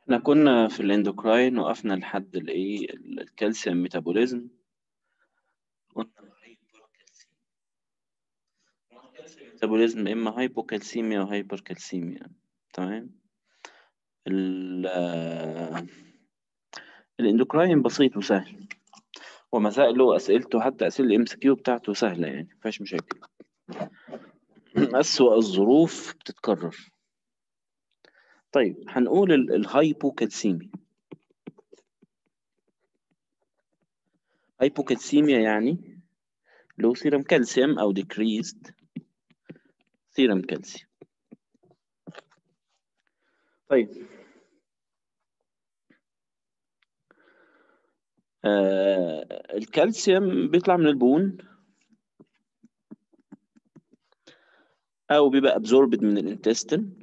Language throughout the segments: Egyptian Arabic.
احنا كنا في الاندوكراين وقفنا لحد الايه الكالسيوم ميتابوليزم قلنا ميتابوليزم اما هايبوكالسيميا وهايبركالسيميا تمام ال الاندوكراين بسيط وسهل ومسائله اسئلته حتى اسئله الام كيو بتاعته سهله يعني مفيهاش مشاكل اسوأ الظروف بتتكرر طيب هنقول الهايبوكالسيميا هايبوكالسيميا يعني لو سيرم كالسيوم او decreased سيرم كالسيوم طيب آه الكالسيوم بيطلع من البون او بيبقى absorbed من الانتستين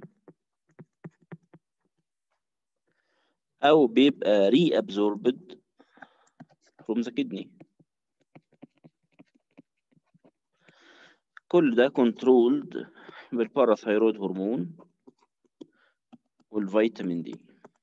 او بيبقى ري absorbed from the kidney كل ده controlled بالباراثايرويد هرمون والفيتامين دي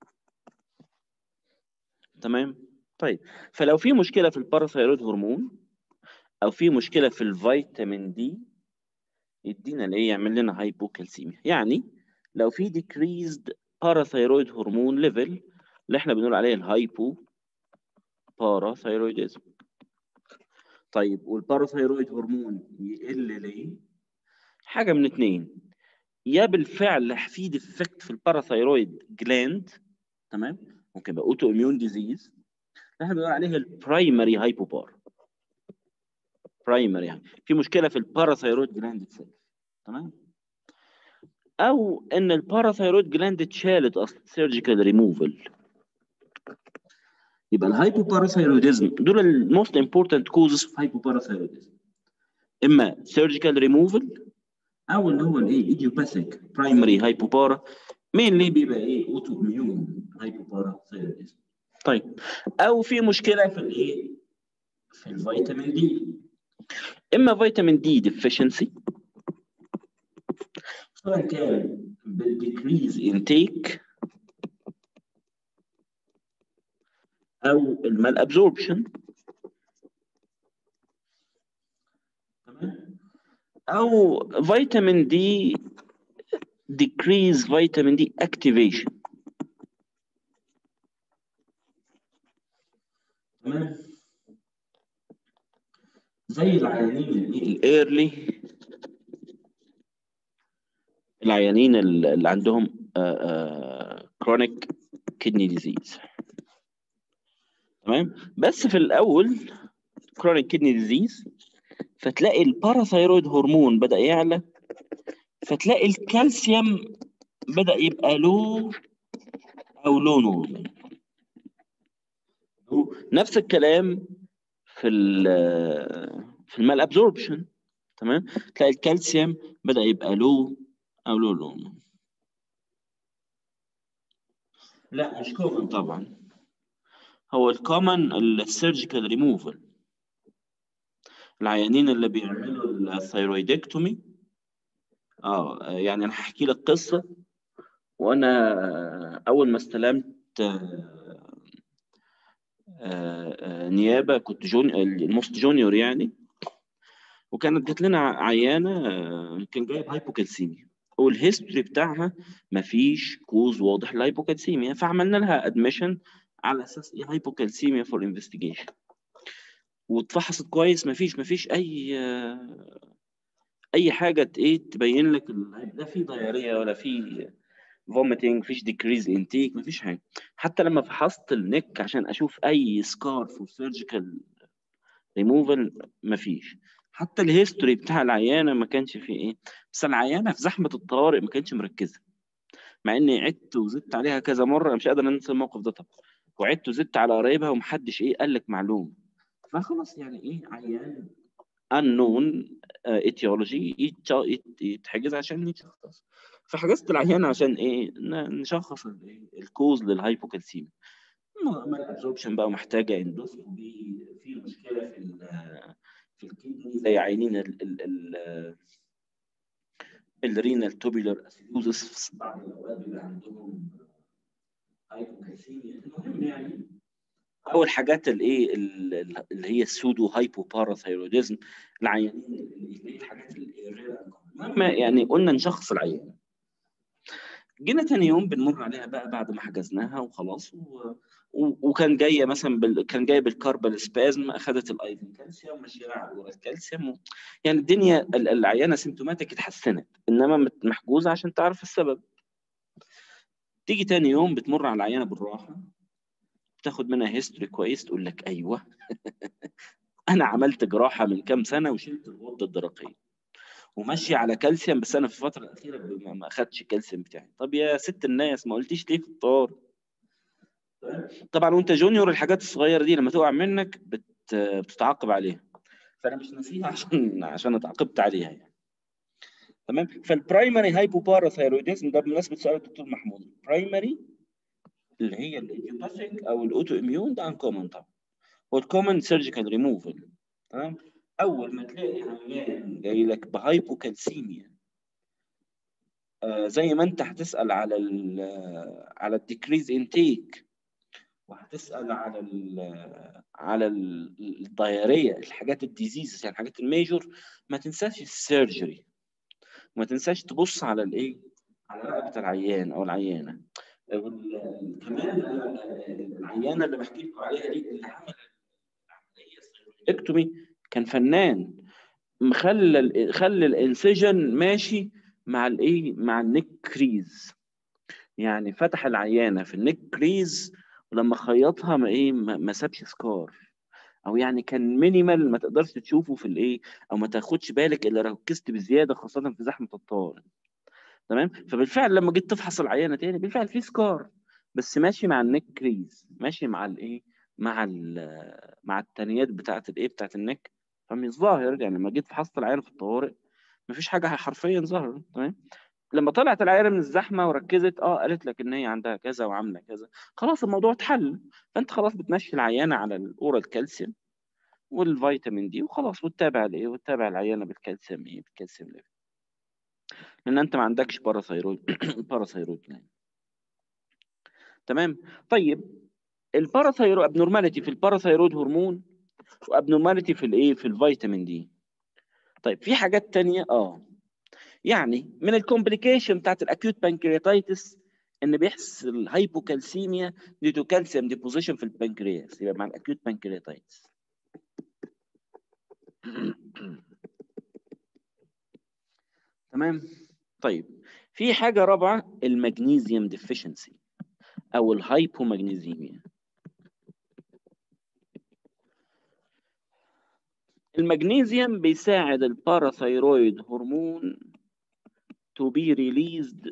تمام طيب فلو في مشكله في الباراثايرويد هرمون او في مشكله في الفيتامين دي يدينا الايه يعمل لنا هايبوكالسيميا يعني لو في decreased باراثايرويد هرمون ليفل اللي احنا بنقول عليه الهايبو باراثايرويدزم طيب والباراثايرويد هرمون يقل ليه حاجه من اتنين يا بالفعل في ديفكت في الباراثايرويد جلاند تمام ممكن يبقى اوتو اميون ديزيز احنا بنقول عليه البرايمري هايبوبار برايمري يعني في مشكله في الباراثايرويد جلاند itself تمام او ان الباراثايرويد جلاند اتشالت اصلا سيرجيكال ريموفل يبقى الهايبوباراثايرويدزم دول الموست امبورتنت كوزز في هايبوباراثايرويدزم اما سيرجيكال ريموفل او اللي هو الايه ايديوباثيك برايمري هايبوبارا مين اللي بيبقى ايه اوتو اميون هايبوباراثايرويدزم طيب او في مشكله في الايه في الفيتامين دي اما فيتامين دي ديفيشنسي سواء كان بالديكريز انتيك او المال ابزوربشن تمام او فيتامين دي decrease vitamin D activation تمام زي العيانين الايرلي العيانين اللي عندهم chronic kidney disease تمام بس في الاول chronic kidney disease فتلاقي الباراثايرويد هرمون بدا يعلى فتلاقي الكالسيوم بدا يبقى لو او لو نورمال نفس الكلام في ال في المال ابزوربشن تمام تلاقي الكالسيوم بدا يبقى لو او لو لو لا مش كومن طبعا هو الكومن السيرجيكال ريموفال العيانين اللي بيعملوا الثيرويدكتومي اه يعني انا هحكي لك قصه وانا اول ما استلمت نيابه كنت جون الموست جونيور يعني وكانت جات لنا عيانه كان جايب هايبوكالسيميا والهيستوري بتاعها مفيش كوز واضح للهايبوكالسيميا فعملنا لها ادميشن على اساس ايه هايبوكالسيميا فور انفستيجيشن واتفحصت كويس مفيش مفيش اي اي حاجه ايه تبين لك لا في ضياريه ولا في فوميتنج مفيش ديكريز انتيك مفيش حاجه حتى لما فحصت النك عشان اشوف اي سكار فور سيرجيكال ريموفال مفيش حتى الهيستوري بتاع العيانه ما كانش فيه ايه بس العيانه في زحمه الطوارئ ما كانتش مركزه مع اني عدت وزدت عليها كذا مره انا مش قادر انسى الموقف ده طبعا وعدت وزدت على قرايبها ومحدش ايه قال لك معلومه فخلاص يعني ايه عيان unknown etiology يتحجز عشان يتشخص فحجزت العيان عشان ايه نشخص الكوز للهايبوكالسيميا عمل ابزوربشن بقى محتاجه اندوسكوبي في مشكله في ال في الكدني زي عينين ال ال ال الرينال توبيلر اسيدوزس بعض الاوقات بيبقى عندهم هايبوكالسيميا المهم يعني او الحاجات الايه اللي هي السودو هايبو باراثايروديزم العيانين الحاجات المهم يعني قلنا نشخص العيان جينا تاني يوم بنمر عليها بقى بعد ما حجزناها وخلاص و... وكان جايه مثلا بال... كان جايه بالكاربال سبازم اخذت الايفن كالسيوم ماشيه على الكالسيوم و... يعني الدنيا العيانه سيمتوماتيك اتحسنت انما محجوزه عشان تعرف السبب تيجي تاني يوم بتمر على العيانه بالراحه بتاخد منها هيستوري كويس تقول لك ايوه انا عملت جراحه من كام سنه وشلت الغده الدرقيه وماشي على كالسيوم بس انا في الفتره الاخيره ما اخدتش الكالسيوم بتاعي طب يا ست الناس ما قلتيش ليه في الطار طبعا وانت جونيور الحاجات الصغيره دي لما تقع منك بت... بتتعاقب عليها فانا مش ناسيها عشان عشان اتعاقبت عليها يعني تمام فالبرايمري هايبوباراثايرويدزم ده بمناسبه سؤال الدكتور محمود البرايمري اللي هي الايديوباثيك او الاوتو اميون ده انكومن طبعا والكومن سيرجيكال ريموفل تمام اول ما تلاقي عيان جاي لك بهايبوكالسيميا آه زي ما انت هتسال على ال على الديكريز انتيك وهتسال على ال على الدايريه الحاجات الديزيز يعني الحاجات الميجور ما تنساش السيرجري وما تنساش تبص على الايه على رقبه العيان او العيانه كمان العيانه اللي بحكي لكم عليها دي اللي عمل العمليه كان فنان مخلى خلى الانسجن ماشي مع الايه مع النيك كريز يعني فتح العيانه في النيك كريز ولما خيطها ما ايه ما سابش سكار او يعني كان مينيمال ما تقدرش تشوفه في الايه او ما تاخدش بالك الا ركزت بزياده خاصه في زحمه الطارق تمام فبالفعل لما جيت تفحص العيانه تاني بالفعل في سكار بس ماشي مع النيك كريز ماشي مع الايه مع مع التانيات بتاعه الايه بتاعه النك فمش ظاهر يعني لما جيت فحصت العيانه في الطوارئ مفيش حاجه حرفيا ظهرت تمام لما طلعت العيانه من الزحمه وركزت اه قالت لك ان هي عندها كذا وعامله كذا خلاص الموضوع اتحل فانت خلاص بتمشي العيانه على الاورال كالسيوم والفيتامين دي وخلاص وتتابع الايه وتتابع العيانه بالكالسيوم ايه بالكالسيوم ليفل لان انت ما عندكش باراثايرويد باراثايرويد يعني تمام طيب الباراثايرويد ابنورماليتي في الباراثايرويد هرمون وابنورماليتي في الايه في الفيتامين دي طيب في حاجات تانية اه يعني من الكومبليكيشن بتاعت الاكيوت بانكرياتايتس ان بيحصل هايبوكالسيميا دي تو كالسيوم ديبوزيشن في البنكرياس يبقى مع الاكيوت بانكرياتايتس تمام طيب في حاجه رابعه المغنيسيوم ديفيشنسي او الهايبومagnesemia المغنيسيوم بيساعد الباراثايرويد هرمون to be released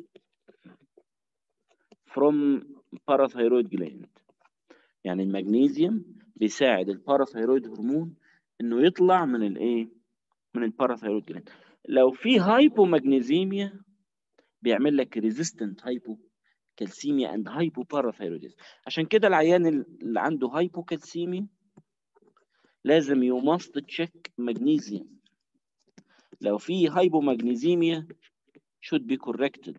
from parathyroid gland يعني المغنيسيوم بيساعد الباراثايرويد هرمون انه يطلع من الايه من الباراثايرويد جلاند لو في هايبومagnesemia بيعمل لك ريزيستنت هايبو كالسيميا اند هايبوباراثايرويدزم عشان كده العيان اللي عنده هايبوكالسيميا لازم يو ماست تشيك مغنيسيوم لو في هايبومagnesemia should be corrected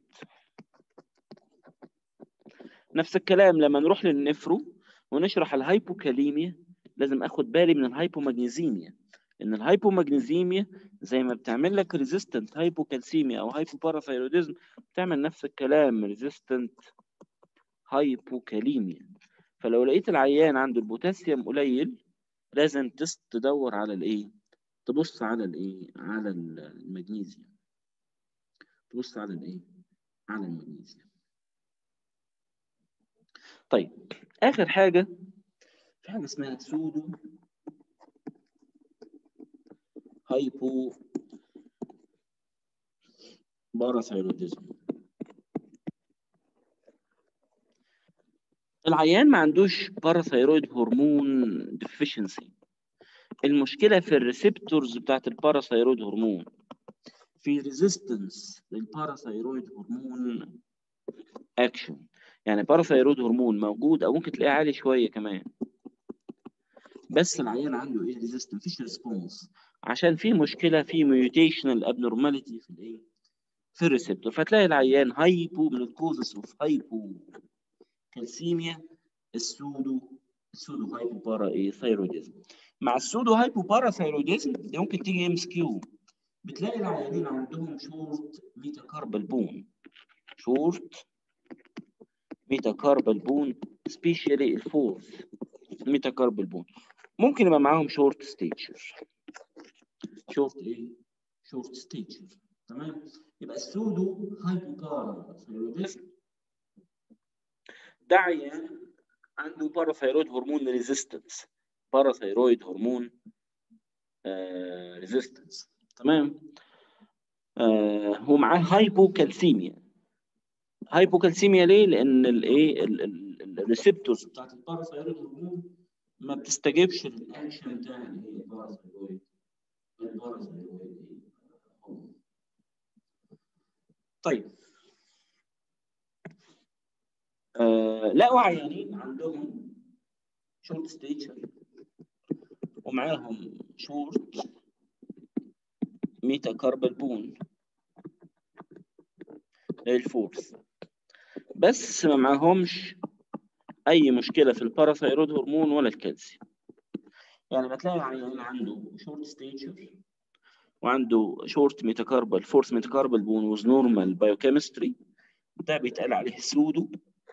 نفس الكلام لما نروح للنفرو ونشرح الهايبوكاليميا لازم اخد بالي من الهايبومagnesemia ان الهايبومagnesemia زي ما بتعمل لك ريزيستنت هايبوكالسيميا او هايبوباراثايروديزم بتعمل نفس الكلام ريزيستنت هايبوكاليميا فلو لقيت العيان عنده البوتاسيوم قليل لازم تدور على الايه تبص على الايه على المغنيسيوم تبص على الايه على المغنيسيوم طيب اخر حاجه في حاجه اسمها سودو هايبو باراثايروديزم العيان ما عندوش باراثايرويد هرمون ديفيشنسي المشكله في الريسبتورز بتاعت الباراثايرويد هرمون في ريزيستنس للباراثايرويد هرمون اكشن يعني باراثايرويد هرمون موجود او ممكن تلاقيه عالي شويه كمان بس العيان عنده ايه ريزيستنس مفيش ريسبونس عشان في مشكله في ميوتيشنال ابنورماليتي في الايه في الريسبتور فتلاقي العيان هايبو من الكوزس اوف هايبو كالسيميا السودو السودو هايبوبارا ايه ثايرويدزم مع السودو هايبوبارا ثايرويدزم دي ممكن تيجي ام اس كيو بتلاقي العيانين عندهم شورت ميتاكاربال بون شورت ميتاكاربال بون سبيشالي الفورث ميتاكاربال بون ممكن يبقى معاهم شورت ستيتشر شورت ايه شورت ستيتشر تمام يبقى السودو هايبوبارا ثايرويدزم ده عيان عنده باراثايرويد هرمون ريزيستنس باراثايرويد هرمون ريزيستنس تمام آه ومعاه هايبوكالسيميا هايبوكالسيميا ليه؟ لان الايه الريسبتورز بتاعت الباراثايرويد هرمون ما بتستجيبش للاكشن بتاع الايه الباراثايرويد الباراثايرويد طيب آه لقوا عيانين عندهم شورت ستيتشر ومعاهم شورت ميتا كاربال بون الفورس بس ما معاهمش اي مشكله في الباراثايرويد هرمون ولا الكالسيوم يعني بتلاقي عيان عنده شورت ستيتشر وعنده شورت ميتاكاربال فورس ميتاكاربال بون وز نورمال بايوكيمستري ده بيتقال عليه سودو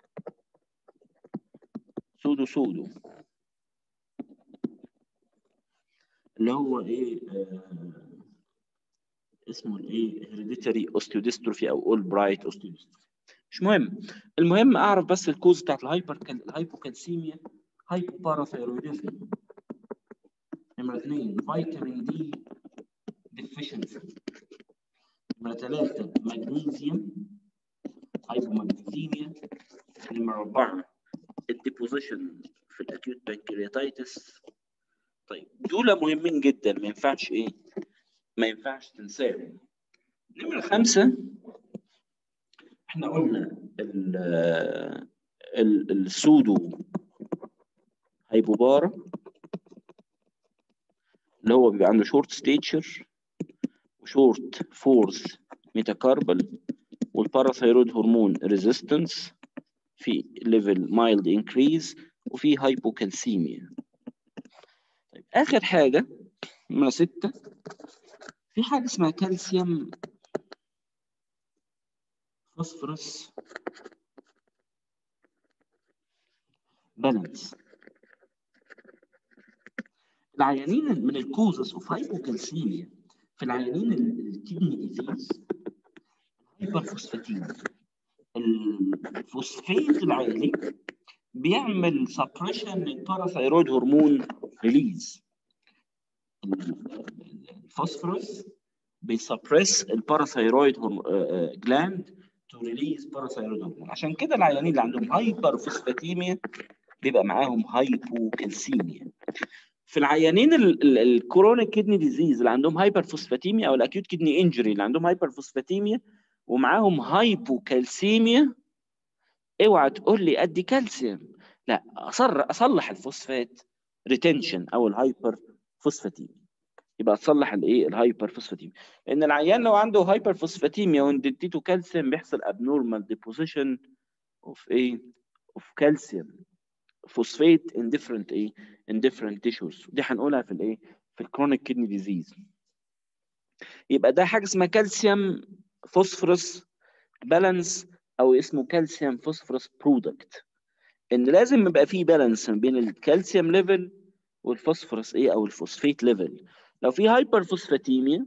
سودو سودو اللي هو ايه آه اسمه الايه هيريديتري اوستيوديستروفي او اول برايت اوستيوديستروفي مش مهم المهم اعرف بس الكوز بتاعت الهايبر الهايبوكالسيميا هايبوباراثايرويدزم نمرة اثنين فيتامين دي ديفيشنسي نمرة ثلاثة مغنيسيوم هايبومغنيسيميا نمرة أربعة الديبوزيشن في الأكيوت بانكرياتايتس طيب دول مهمين جدا ما ينفعش إيه؟ ما ينفعش تنساهم نمرة خمسة احنا قلنا ال ال السودو هايبوبارا اللي هو بيبقى عنده شورت ستيتشر وشورت فورث ميتاكاربال والباراثايرويد هرمون ريزيستنس في ليفل مايلد انكريز وفي هايبوكالسيميا طيب اخر حاجه نمره سته في حاجه اسمها كالسيوم فوسفورس بالانس العيانين من الكوزس اوف هايبوكالسيميا في العيانين الكدني ديزيز هايبر فوسفاتيميا الفوسفيت العالي بيعمل سبريشن للباراثايرويد هرمون ريليز الفوسفورس بيسبريس الباراثايرويد جلاند تو ريليز باراثايرويد هرمون عشان كده العيانين اللي عندهم هايبر فوسفاتيميا بيبقى معاهم هايبوكالسيميا في العيانين الكرونيك كدني ديزيز اللي عندهم هايبر فوسفاتيميا او الاكيوت كدني انجري اللي عندهم هايبر فوسفاتيميا ومعاهم هايبوكالسيميا اوعى تقول لي ادي كالسيوم لا أصر اصلح الفوسفات ريتنشن او الهايبر فوسفاتيميا يبقى تصلح الايه الهايبر فوسفاتيميا لان العيان لو عنده هايبر فوسفاتيميا واديته كالسيوم بيحصل ابنورمال ديبوزيشن اوف ايه اوف كالسيوم فوسفات ان ديفرنت ايه ان ديفرنت تيشوز دي هنقولها في الايه في الكرونيك كدني ديزيز يبقى ده حاجه اسمها كالسيوم فوسفورس بالانس او اسمه كالسيوم فوسفورس برودكت ان لازم يبقى في بالانس بين الكالسيوم ليفل والفوسفورس ايه او الفوسفيت ليفل لو في هايبر فوسفاتيميا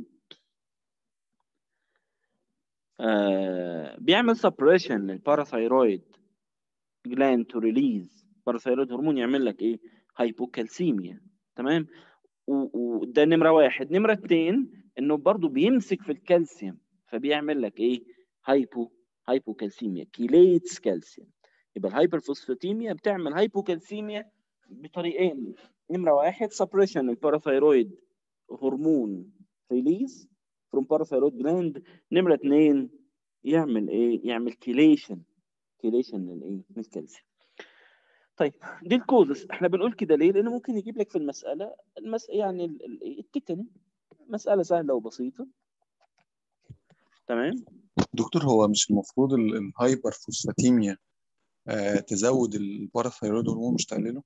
آه بيعمل سبريشن للباراثايرويد جلاند تو ريليز باراثايرويد هرمون يعمل لك ايه هايبوكالسيميا تمام وده نمره واحد نمره اتنين انه برضو بيمسك في الكالسيوم فبيعمل لك ايه هايبو هايبوكالسيميا كيليتس كالسيوم يبقى الهايبرفوسفاتيميا بتعمل هايبوكالسيميا بطريقين نمره واحد سبريشن الباراثايرويد هرمون ريليز فروم باراثايرويد جلاند نمره اثنين يعمل ايه يعمل كيليشن كيليشن للايه للكالسيوم طيب دي الكوزس احنا بنقول كده ليه لان ممكن يجيب لك في المساله المس... يعني التكن مساله سهله وبسيطه تمام دكتور هو مش المفروض الهايبر فوسفاتيميا آه تزود الباراثايرويد هرمون مش تقلله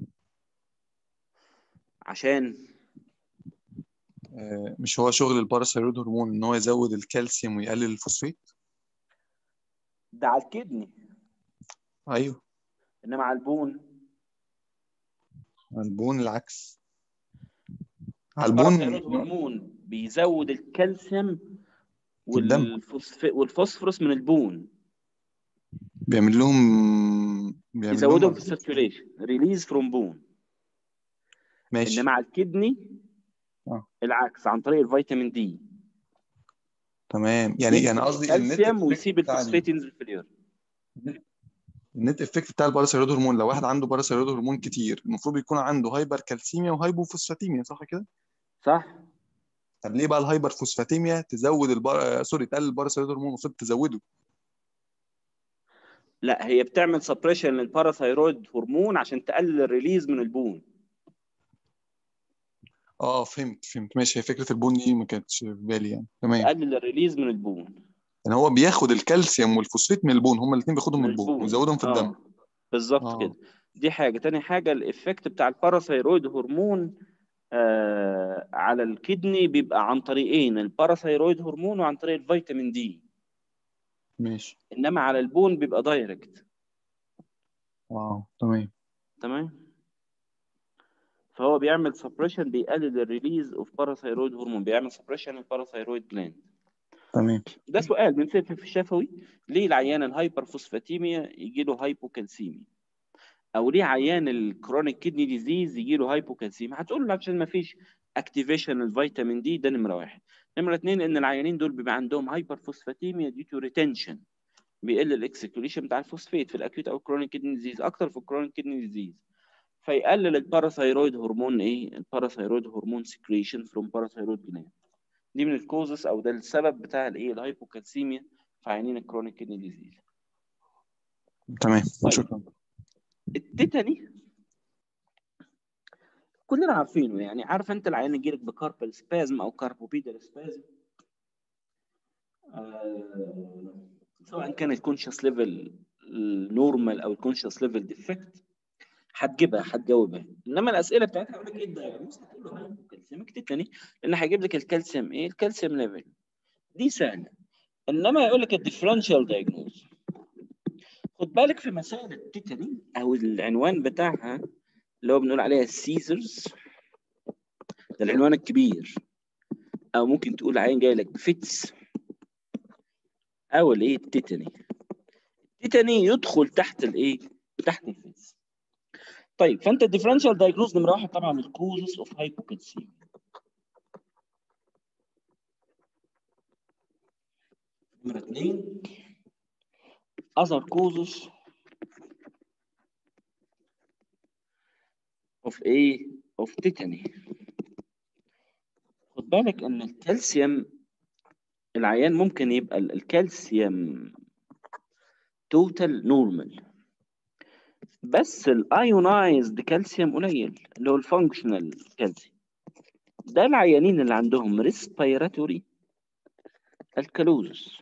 عشان آه مش هو شغل الباراثايرويد هرمون ان هو يزود الكالسيوم ويقلل الفوسفات ده على الكدني ايوه انما على البون البون العكس على البون الباراثايرويد هرمون بيزود الكالسيوم في الدم. والفوسف... والفوسفورس من البون بيعمل لهم بيعمل يزودهم لهم في السيركيوليشن ريليز فروم بون ماشي انما على الكدني آه. العكس عن طريق الفيتامين دي تمام يعني يعني قصدي النت الكالسيوم effect ويسيب بتاع ال- الفوسفات ينزل في اليورين النت افكت بتاع الباراثايرويد هرمون لو واحد عنده باراثايرويد هرمون كتير المفروض يكون عنده هايبر كالسيميا وهايبوفوسفاتيميا صح كده؟ صح طب ليه بقى الهايبر فوسفاتيميا تزود البار... سوري تقلل الباراثايرويد هرمون المفروض تزوده لا هي بتعمل سبريشن للباراثايرويد هرمون عشان تقلل الريليز من البون اه فهمت فهمت ماشي هي فكره البون دي ما كانتش في بالي يعني تمام تقلل الريليز من البون يعني هو بياخد الكالسيوم والفوسفات من البون هما الاثنين بياخدهم من من البون البون. ويزودهم في آه. الدم بالظبط آه. كده دي حاجه تاني حاجه الافكت بتاع الباراثايرويد هرمون آه على الكدني بيبقى عن طريقين الباراثايرويد هرمون وعن طريق الفيتامين دي ماشي انما على البون بيبقى دايركت اه تمام تمام فهو بيعمل سبريشن بيقلل الريليز اوف باراثايرويد هرمون بيعمل سبريشن للباراثايرويد جلاند تمام ده سؤال بنسأل في الشفوي ليه العيان الهايبر فوسفاتيميا يجي له هايبوكالسيميا او ليه عيان الكرونيك كيدني ديزيز يجي له هايبوكالسيميا هتقول له عشان ما فيش اكتيفيشن الفيتامين دي ده نمره واحد نمره اثنين ان العيانين دول بيبقى عندهم هايبر فوسفاتيميا دي تو ريتنشن بيقل الاكسكريشن بتاع الفوسفات في الاكيوت او الكرونيك كيدني ديزيز اكتر في الكرونيك كيدني ديزيز فيقلل الباراثايرويد هرمون ايه الباراثايرويد هرمون سكريشن فروم باراثايرويد جلاند دي من الكوزس او ده السبب بتاع الايه الهايبوكالسيميا في عيانين الكرونيك كيدني ديزيز تمام طيب. شكرا التيتاني كلنا عارفينه يعني عارف انت العيان يجي لك بكاربال سبازم او كاربوبيدال سبازم آه سواء كان الكونشس ليفل نورمال او الكونشس ليفل ديفكت هتجيبها هتجاوبها انما الاسئله بتاعتها هيقول لك ايه الدايجنوز هتقول له هايبوكالسيميك تيتاني لان هيجيب لك الكالسيوم ايه الكالسيوم ليفل دي سهله انما يقول لك الديفرنشال دايجنوز خد بالك في مسائل التيتاني او العنوان بتاعها اللي هو بنقول عليها السيزرز ده العنوان الكبير او ممكن تقول عين جاي لك فيتس او الايه التيتاني التيتاني يدخل تحت الايه تحت الفيتس طيب فانت الديفرنشال دايجنوز نمره واحد طبعا الكوزس اوف هايبوكالسيميا نمره اثنين other causes of ايه of tetany خد بالك ان الكالسيوم العيان ممكن يبقى ال- الكالسيوم توتال نورمال بس الايونايزد كالسيوم قليل اللي هو الفانكشنال كالسيوم ده العيانين اللي عندهم ريسبيراتوري الكالوزس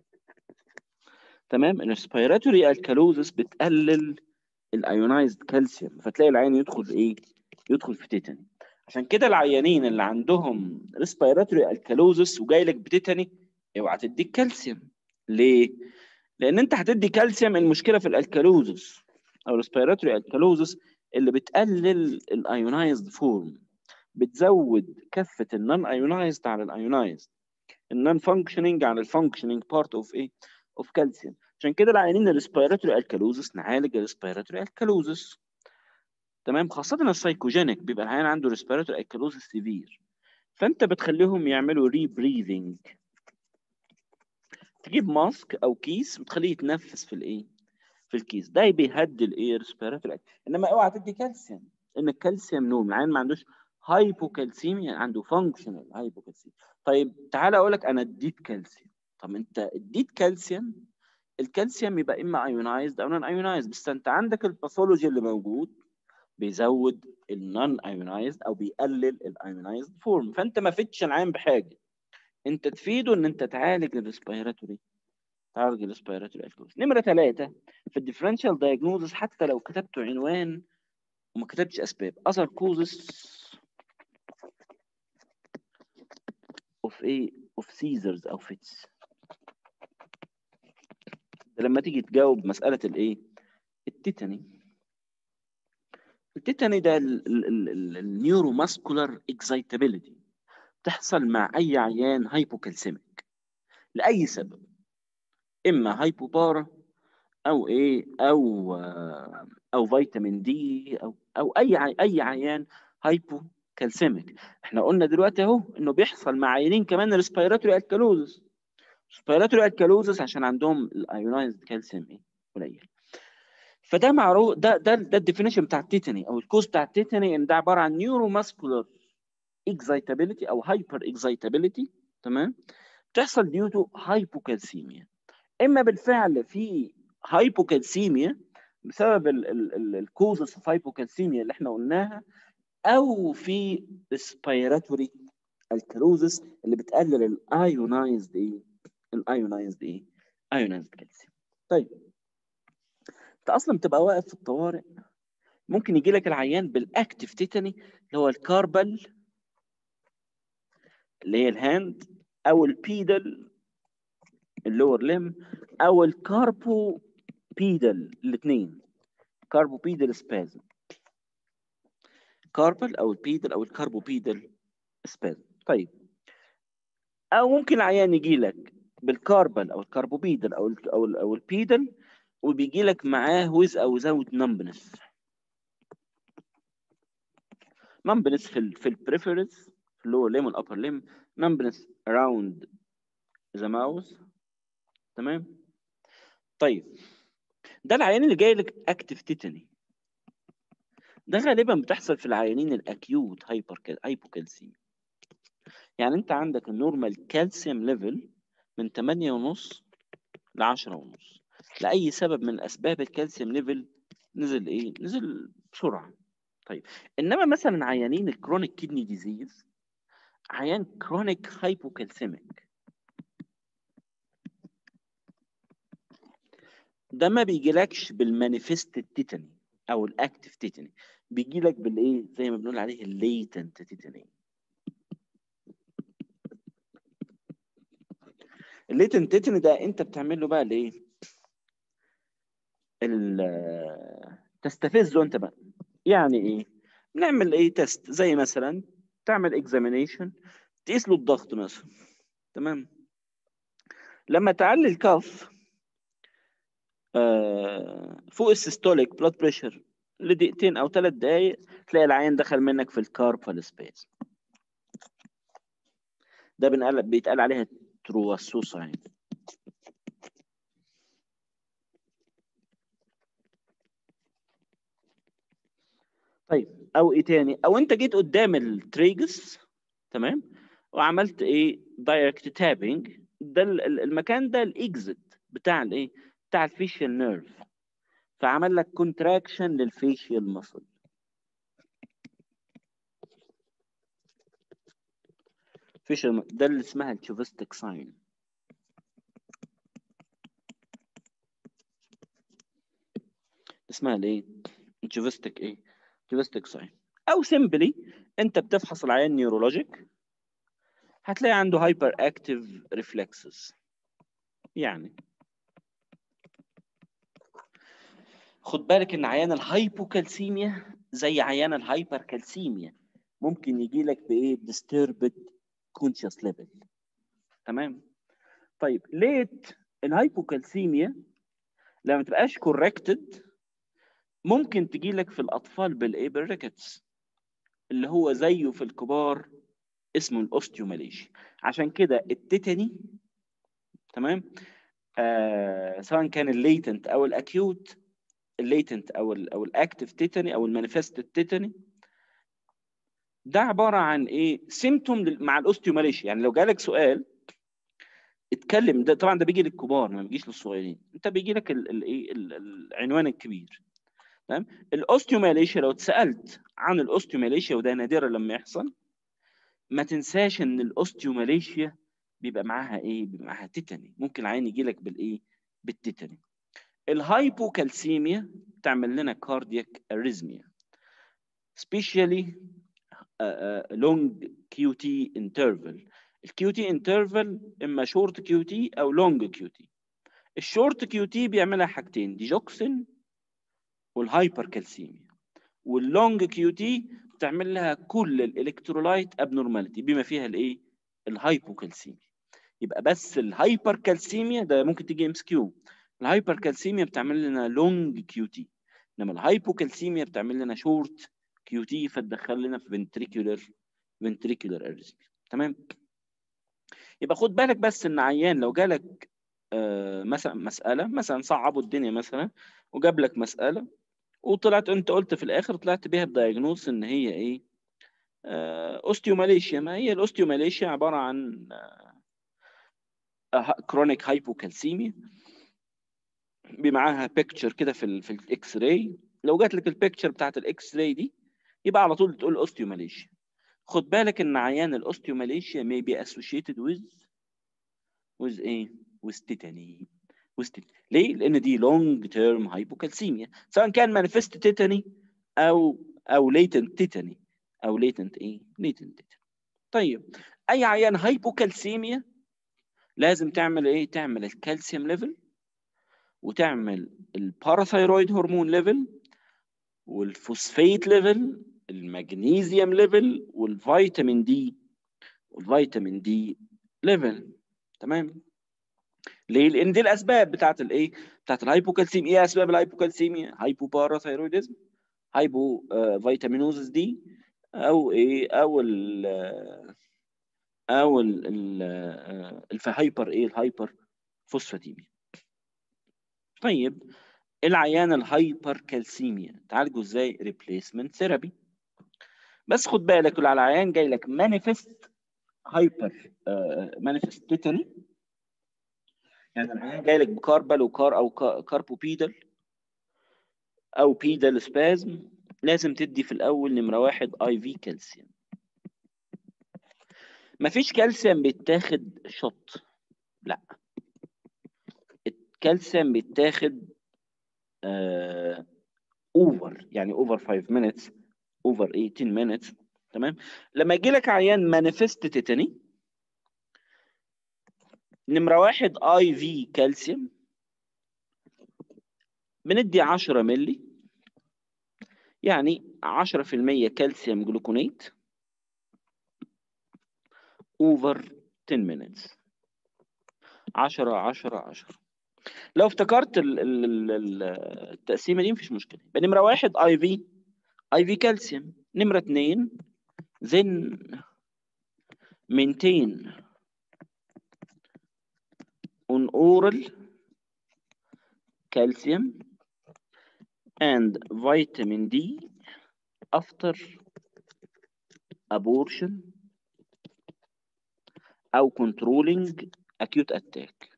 تمام الريسبيراتوري الكالوزس بتقلل الايونايزد كالسيوم فتلاقي العيان يدخل ايه يدخل في تيتاني عشان كده العيانين اللي عندهم ريسبيراتوري الكالوزس وجاي لك بتيتاني اوعى تديك كالسيوم ليه لان انت هتدي كالسيوم المشكله في الالكالوزس او ريسبيراتوري الكالوزس اللي بتقلل الايونايزد فورم بتزود كفه النون ايونايزد على الايونايزد النون فانكشننج على الفانكشننج بارت اوف ايه اوف كالسيوم عشان كده العيانين الريسبيراتوري الكالوزس نعالج الريسبيراتوري الكالوزس تمام خاصة السايكوجينيك بيبقى العيان عنده ريسبيراتوري الكالوزس سيفير فانت بتخليهم يعملوا ري بريذنج تجيب ماسك او كيس بتخليه يتنفس في الايه في الكيس ده بيهدي الايه ريسبيراتوري انما اوعى تدي كالسيوم ان الكالسيوم نوم العيان ما عندوش هايبوكالسيميا عنده فانكشنال هايبوكالسيميا طيب تعالى اقول لك انا اديت كالسيوم طب انت اديت كالسيوم الكالسيوم يبقى اما ايونايزد او نون ايونايزد بس انت عندك الباثولوجي اللي موجود بيزود النون ايونايزد او بيقلل الايونايزد فورم فانت ما فدتش العين بحاجه انت تفيده ان انت تعالج الريسبيراتوري تعالج الريسبيراتوري الكالوزس نمره ثلاثه في الديفرنشال دايجنوزس حتى لو كتبت عنوان وما كتبتش اسباب اثر كوزس اوف ايه اوف سيزرز او فيتس ده لما تيجي تجاوب مساله الايه التيتاني التيتاني ده النيورو ماسكولار اكزايتابيليتي تحصل مع اي عيان هايبوكالسيميك لاي سبب اما هايبوبارا او ايه او او فيتامين دي او او اي عي- اي عيان هايبو كالسيميك احنا قلنا دلوقتي اهو انه بيحصل مع عيانين كمان ريسبيراتوري الكالوزس ريسبيراتوري الكالوزس عشان عندهم الايونايزد كالسيوم ايه قليل فده معروف ده ده ده الديفينيشن بتاع التيتاني او الكوز بتاع التيتاني ان ده عباره عن نيورو ماسكولار اكزايتابيليتي او هايبر اكزايتابيليتي تمام بتحصل ديو تو هايبوكالسيميا اما بالفعل في هايبوكالسيميا بسبب الكوزس اوف هايبوكالسيميا اللي احنا قلناها او في ريسبيراتوري الكالوزس اللي بتقلل الايونايزد ايه الايونايزد ايه ايونايزد كالسيوم طيب انت اصلا بتبقى واقف في الطوارئ ممكن يجي لك العيان بالاكتف تيتاني اللي هو الكاربل اللي هي الهاند او البيدل اللور ليم او الكاربو بيدل الاثنين كاربو بيدل سبازم كاربل او البيدل او الكاربو بيدل سبازم طيب او ممكن العيان يجي لك بالكاربل او الكاربوبيدل او ال او ال او البيدل وبيجي لك معاه ويز او زاوت نمبنس نمبنس في ال في البريفرنس في اللور ليم والابر ليم نمبنس اراوند ذا ماوث تمام طيب ده العيان اللي جاي لك اكتف تيتاني ده غالبا بتحصل في العيانين الاكيوت هايبر هايبوكالسيميا يعني انت عندك النورمال كالسيوم ليفل من 8 ونص ل 10 ونص لاي سبب من اسباب الكالسيوم ليفل نزل ايه نزل بسرعه طيب انما مثلا عيانين الكرونيك كيدني ديزيز عيان كرونيك هايبوكالسيميك ده ما بيجيلكش بالمانيفست تيتاني او الاكتف تيتاني بيجي لك بالايه زي ما بنقول عليه الليتنت تيتاني الليتنت تيتاني ده انت بتعمل له بقى الايه ال- تستفزه انت بقى يعني ايه بنعمل ايه تيست زي مثلا تعمل اكزامينيشن تقيس له الضغط مثلا تمام لما تعلي الكف آه، فوق السيستوليك بلاد بريشر لدقيقتين او ثلاث دقائق تلاقي العين دخل منك في الكاربال سبيس ده بنقل بيتقال عليها ترواسوساين طيب او ايه تاني او انت جيت قدام التريجس تمام وعملت ايه دايركت تابنج ده ال- ال- المكان ده الاكزit بتاع الايه بتاع الفيشيال نيرف فعمل لك كونتراكشن للفيشيال ماسل فيشيال ده اللي اسمها التشوفستيك ساين اسمها الايه التشوفستيك ايه التشوفستيك ساين او سيمبلي انت بتفحص العيان نيورولوجيك هتلاقي عنده هايبر اكتيف ريفلكسز يعني خد بالك ان عيان الهايبوكالسيميا زي عيان الهايبر كالسيميا ممكن يجي لك بايه disturbed conscious level تمام طيب ليت الهايبوكالسيميا لما ما تبقاش كوركتد ممكن تجي لك في الاطفال بالايه بالريكتس اللي هو زيه في الكبار اسمه الاوستيوماليشيا عشان كده التيتاني تمام آه سواء كان الليتنت او الاكيوت الليتنت او ال او الاكتف تيتاني او المانيفست تيتاني ده عباره عن ايه سيمتوم مع الاوستيوماليشيا يعني لو جالك سؤال اتكلم ده طبعا ده بيجي للكبار ما بيجيش للصغيرين انت بيجي لك الايه العنوان الكبير تمام الاوستيوماليشيا لو اتسالت عن الاوستيوماليشيا وده نادرا لما يحصل ما تنساش ان الاوستيوماليشيا بيبقى معاها ايه بيبقى معاها تيتاني ممكن العين يجي لك بالايه بالتيتاني الهايبوكالسيميا تعمل لنا كاردياك اريزميا سبيشالي لونج كيو تي انترفال الكيو تي انترفال اما شورت كيو تي او لونج كيو تي الشورت كيو تي بيعملها حاجتين ديجوكسين والهايبر كالسيميا واللونج كيو تي بتعمل لها كل الالكترولايت ابنورماليتي بما فيها الايه الهايبوكالسيميا يبقى بس الهايبر كالسيميا ده ممكن تيجي ام اس كيو الهايبر كالسيميا بتعمل لنا لونج كيو تي انما الهايبوكالسيميا بتعمل لنا شورت كيو تي فتدخل لنا في فنتريكولر فنتريكولر اريزميا تمام يبقى خد بالك بس ان عيان لو جالك آه مثلا مساله مثلا صعبوا الدنيا مثلا وجاب لك مساله وطلعت انت قلت في الاخر طلعت بيها بدايجنوز ان هي ايه آه اوستيوماليشيا ما هي الاوستيوماليشيا عباره عن كرونيك هايبوكالسيميا بمعاها بيكتشر كده في ال في الاكس راي لو جات لك البيكتشر بتاعت الاكس راي دي يبقى على طول تقول اوستيوماليشيا خد بالك ان عيان الاوستيوماليشيا may be associated with with ايه with tetany with tetany ليه لان دي long term hypocalcemia سواء كان manifest tetany او او latent tetany او latent ايه latent tetany طيب اي عيان هايبوكالسيميا لازم تعمل ايه تعمل الكالسيوم ليفل وتعمل الباراثايرويد هرمون ليفل والفوسفيت ليفل المغنيسيوم ليفل والفيتامين دي والفيتامين دي ليفل تمام ليه؟ لان دي الاسباب بتاعت الايه؟ بتاعت الهايبوكالسيميا، ايه اسباب الهايبوكالسيميا؟ هايبوباراثايرويدزم، هايبو آه فيتامينوزس دي او ايه؟ او ال او ال ال الهايبر ايه؟ الهايبر فوسفاتيميا. طيب العيان الهايبر كالسيميا تعالجه ازاي؟ ريبليسمنت ثيرابي. بس خد بالك على العيان جاي لك مانيفست هايبر مانيفست تيتاني يعني العيان جاي لك بكاربل وكار او كاربوبيدال او بيدال سبازم لازم تدي في الاول نمره واحد اي في كالسيوم مفيش كالسيوم بيتاخد شوت لا الكالسيوم بيتاخد آه اوفر يعني اوفر 5 minutes اوفر 18 minutes تمام لما يجي لك عيان مانيفست تيتاني نمرة واحد اي في كالسيوم بندي 10 ملي يعني 10% كالسيوم جلوكونيت اوفر 10 minutes 10 10 10 لو افتكرت ال ال ال التقسيمه دي مفيش مشكله يبقى نمره واحد اي في اي في كالسيوم نمره اثنين then maintain on oral calcium and vitamin D after abortion أو controlling acute attack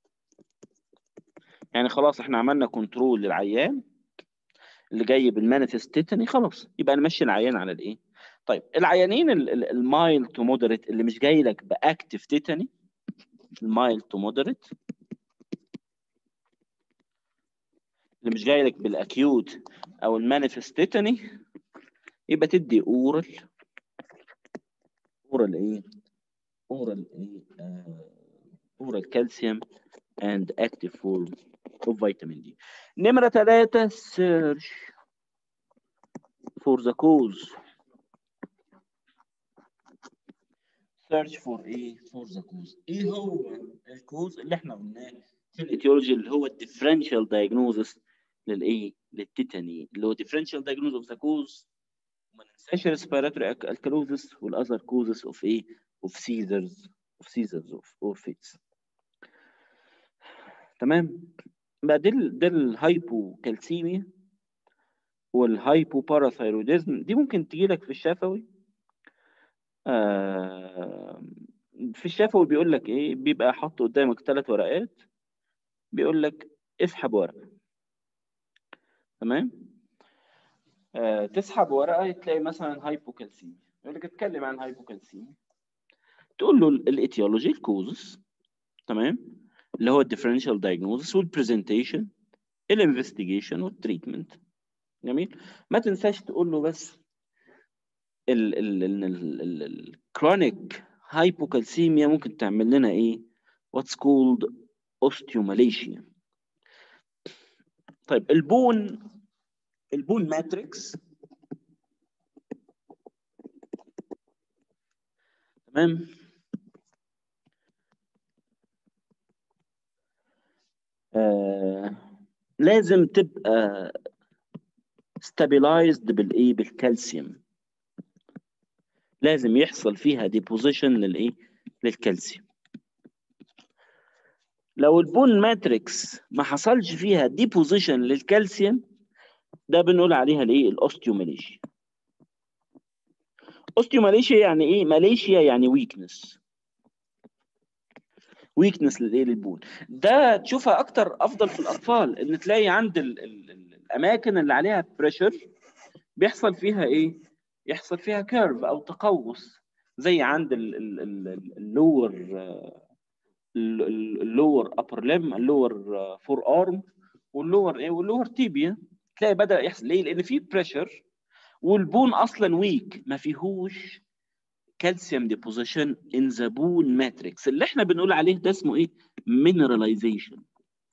يعني خلاص احنا عملنا كنترول للعيان اللي جاي بالمانيفست تيتاني خلاص يبقى نمشي العيان على الايه طيب العيانين المايل تو مودريت اللي مش جاي لك باكتف تيتاني المايل تو مودريت اللي مش جاي لك بالاكيوت او المانيفست تيتاني يبقى تدي اورال اورال ايه اورال ايه اورال كالسيوم and active form of vitamin D. نمرة ثلاثة search for the cause. search for ايه؟ for the cause. ايه هو الكوز اللي احنا قلناه في الايتيولوجي اللي هو الديفرنشال diagnosis للايه؟ للتيتاني اللي هو differential diagnosis of the cause وما ننساش respiratory alkalosis والاذر causes of ايه؟ of seizures of seizures of or fits. تمام بقى دي دي الهايبوكالسيميا والهايبوباراثايروديزم دي ممكن تجي لك في الشفوي آه في الشفوي بيقول لك ايه بيبقى حاطط قدامك ثلاث ورقات بيقول لك اسحب ورقه تمام آه تسحب ورقه تلاقي مثلا هايبوكالسيميا يقول لك اتكلم عن هايبوكالسيميا تقول له الايتيولوجي الكوزس تمام اللي هو الديفرنشال دايجنوزس والبرزنتيشن الانفستيجيشن والتريتمنت جميل ما تنساش تقول له بس الكرونيك هايبوكالسيميا ممكن تعمل لنا ايه what's called osteomalacia طيب البون البون ماتريكس تمام آه لازم تبقى stabilized بالايه بالكالسيوم لازم يحصل فيها ديبوزيشن للايه للكالسيوم لو البون ماتريكس ما حصلش فيها ديبوزيشن للكالسيوم ده بنقول عليها الايه الاوستيوماليشيا اوستيوماليشيا يعني ايه ماليشيا يعني ويكنس ويكنس للايه للبون ده تشوفها اكتر افضل في الاطفال ان تلاقي عند ال ال ال الاماكن اللي عليها بريشر بيحصل فيها ايه يحصل فيها كيرف او تقوس زي عند اللور اللور ابر ليم اللور فور ارم واللور ايه واللور تيبيا تلاقي بدا يحصل ليه لان في بريشر والبون اصلا ويك ما فيهوش كالسيوم ديبوزيشن ان ذا بون ماتريكس اللي احنا بنقول عليه ده اسمه ايه مينراليزيشن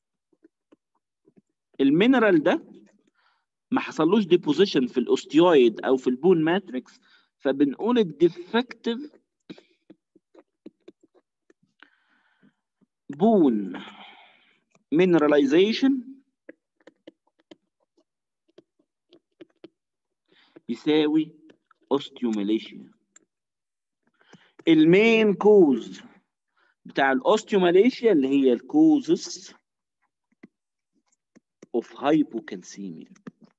المينرال ده ما حصلوش ديبوزيشن في الاوستيويد او في البون ماتريكس فبنقول الديفكتيف بون مينراليزيشن يساوي اوستيوماليشيا المين كوز بتاع الاوستيوماليشيا اللي هي الكوزس اوف هايبوكالسيميا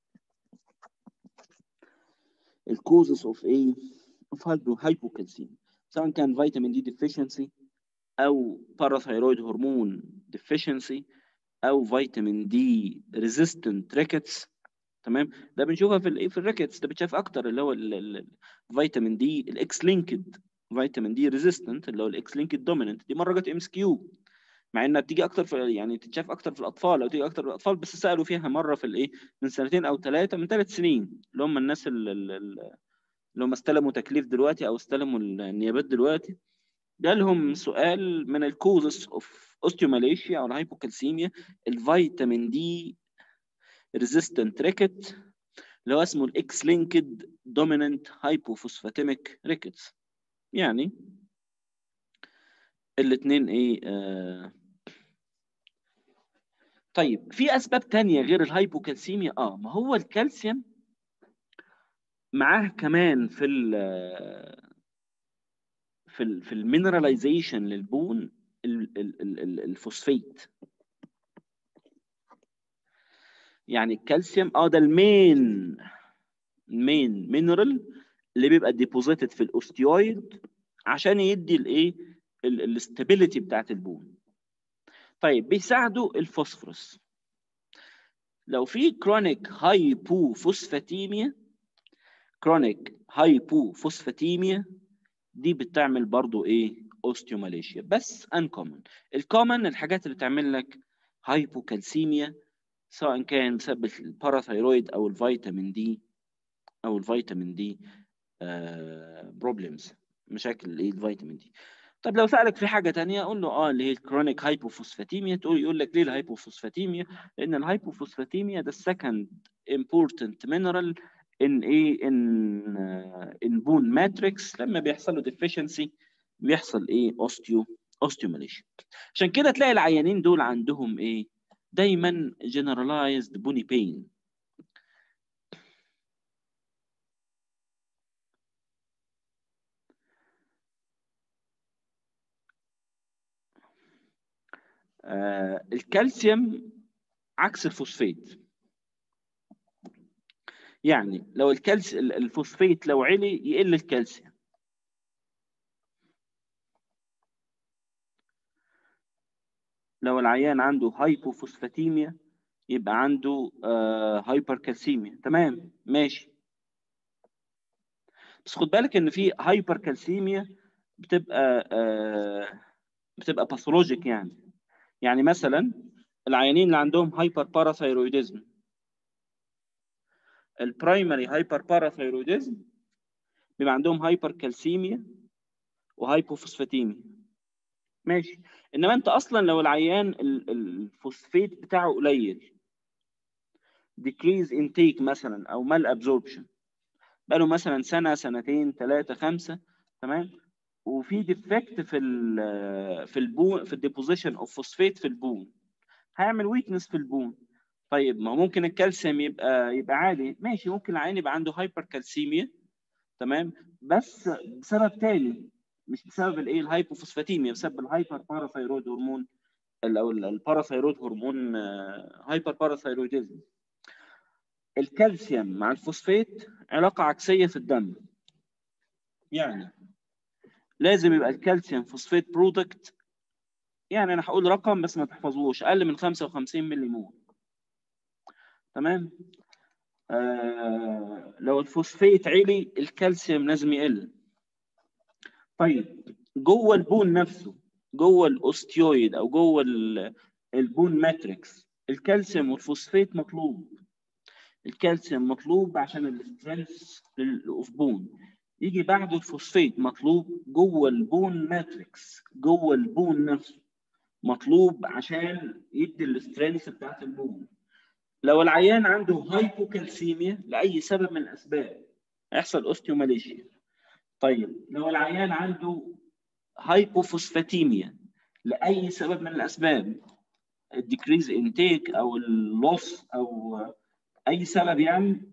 الكوزس اوف ايه اوف هايبوكالسيميا سواء كان فيتامين دي ديفيشنسي او باراثايرويد هرمون ديفيشنسي او فيتامين دي ريزيستنت ريكتس تمام ده بنشوفها في الايه في الريكتس ده بتشاف اكتر اللي هو الفيتامين دي الاكس لينكد فيتامين دي ريزيستنت اللي هو الاكس لينكد دوميننت دي مره جت ام اس كيو مع انها بتيجي اكتر في يعني تتشاف اكتر في الاطفال او تيجي اكتر في الاطفال بس سالوا فيها مره في الايه من سنتين او ثلاثه من ثلاث سنين اللي هم الناس اللي هم استلموا تكليف دلوقتي او استلموا النيابات دلوقتي جالهم سؤال من الكوزس اوف اوستيوماليشيا او الهايبوكالسيميا الفيتامين دي ريزيستنت ريكت اللي هو اسمه الاكس لينكد دوميننت هايبوفوسفاتيميك ريكتس يعني الاثنين ايه آه طيب في اسباب تانية غير الهايبوكالسيميا اه ما هو الكالسيوم معاه كمان في ال في ال في المينراليزيشن للبون الفوسفيت يعني الكالسيوم اه ده المين المين مينرال اللي بيبقى ديبوزيتد في الاوستيويد عشان يدي الايه الاستابيليتي بتاعت البون طيب بيساعدوا الفوسفورس لو في كرونيك هايبوفوسفاتيميا كرونيك هايبوفوسفاتيميا دي بتعمل برضو ايه اوستيوماليشيا بس انكومن الكومن الحاجات اللي تعمل لك هايبوكالسيميا سواء كان بسبب الباراثايرويد او الفيتامين دي او الفيتامين دي بروبلمز مشاكل ايه الفيتامين دي طب لو سالك في حاجه تانية قول له اه اللي هي الكرونيك هايبوفوسفاتيميا تقول يقول لك ليه الهايبوفوسفاتيميا لان الهايبوفوسفاتيميا ده السكند امبورتنت مينرال ان ايه ان ان بون ماتريكس لما بيحصل له ديفيشنسي بيحصل ايه اوستيو اوستيوماليشن عشان كده تلاقي العيانين دول عندهم ايه دايما generalized بوني بين آه الكالسيوم عكس الفوسفات يعني لو الكالسيوم الفوسفات لو علي يقل الكالسيوم لو العيان عنده هايبوفوسفاتيميا يبقى عنده آه هايبركالسيميا تمام ماشي بس خد بالك ان في هايبركالسيميا بتبقى آه بتبقى باثولوجيك يعني يعني مثلا العيانين اللي عندهم هايبر باراثايرويدزم البرايمري هايبر باراثايرويدزم بيبقى عندهم هايبر كالسيميا وهايبوفوسفاتيميا ماشي انما انت اصلا لو العيان الفوسفيت بتاعه قليل decrease intake مثلا او mal absorption بقاله مثلا سنه سنتين ثلاثه خمسه تمام وفي ديفكت في ال في البون في الديبوزيشن اوف فوسفيت في البون هيعمل ويكنس في البون طيب ما ممكن الكالسيوم يبقى يبقى عالي ماشي ممكن العين يبقى عنده هايبر كالسيميا تمام بس بسبب تاني مش بسبب الايه الهايبوفوسفاتيميا بسبب الهايبر باراثايرويد هرمون او الباراثايرويد هرمون هايبر باراثايرويدزم الكالسيوم مع الفوسفات علاقه عكسيه في الدم يعني لازم يبقى الكالسيوم فوسفات برودكت يعني انا هقول رقم بس ما تحفظوش اقل من 55 ملي مول تمام آه لو الفوسفات عالي الكالسيوم لازم يقل طيب جوه البون نفسه جوه الاوستيويد او جوه البون ماتريكس الكالسيوم والفوسفات مطلوب الكالسيوم مطلوب عشان الاسترنس اوف بون يجي بعده الفوسفات مطلوب جوه البون ماتريكس جوه البون نفسه مطلوب عشان يدي الاسترنس بتاعت البون لو العيان عنده هايبوكالسيميا لاي سبب من الاسباب هيحصل اوستيوماليشيا طيب لو العيان عنده هايبوفوسفاتيميا لاي سبب من الاسباب الديكريز انتيك او اللوس او اي سبب يعني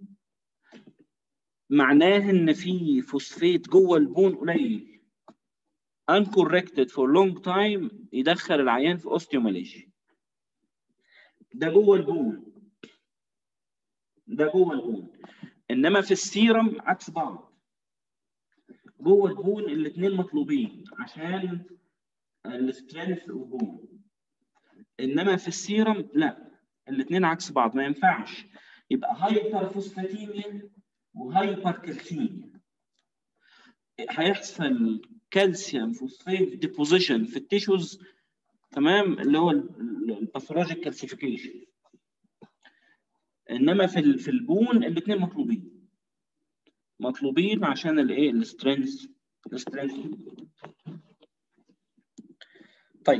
معناه ان في فوسفات جوه البون قليل uncorrected for long time يدخل العيان في اوستيوماليشيا ده جوه البون ده جوه البون انما في السيرم عكس بعض جوه البون الاثنين مطلوبين عشان السترينث اوف بون انما في السيرم لا الاثنين عكس بعض ما ينفعش يبقى هايبر فوسفاتيميا وهايبر كالسيميا هيحصل كالسيوم فوسفات ديبوزيشن في التيشوز تمام اللي هو الباثولوجيك كالسيفيكيشن انما في في البون الاثنين مطلوبين مطلوبين عشان الايه السترينث السترينث طيب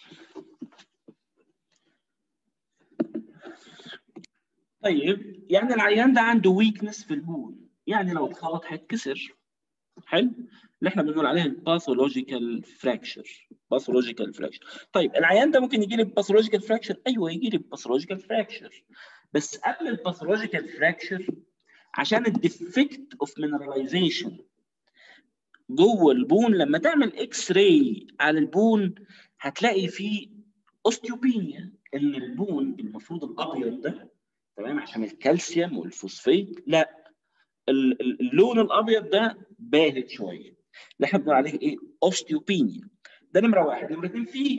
طيب يعني العيان ده عنده ويكنس في البون يعني لو اتخبط هيتكسر حلو اللي احنا بنقول عليها الباثولوجيكال فراكشر باثولوجيكال فراكشر طيب العيان ده ممكن يجي لي باثولوجيكال فراكشر ايوه يجي لي باثولوجيكال فراكشر بس قبل الباثولوجيكال فراكشر عشان الديفكت اوف مينراليزيشن جوه البون لما تعمل اكس راي على البون هتلاقي فيه اوستيوبينيا ان البون المفروض الابيض ده تمام عشان الكالسيوم والفوسفات لا اللون الابيض ده باهت شويه اللي احنا بنقول عليه ايه اوستيوبينيا ده نمره واحد نمره اثنين في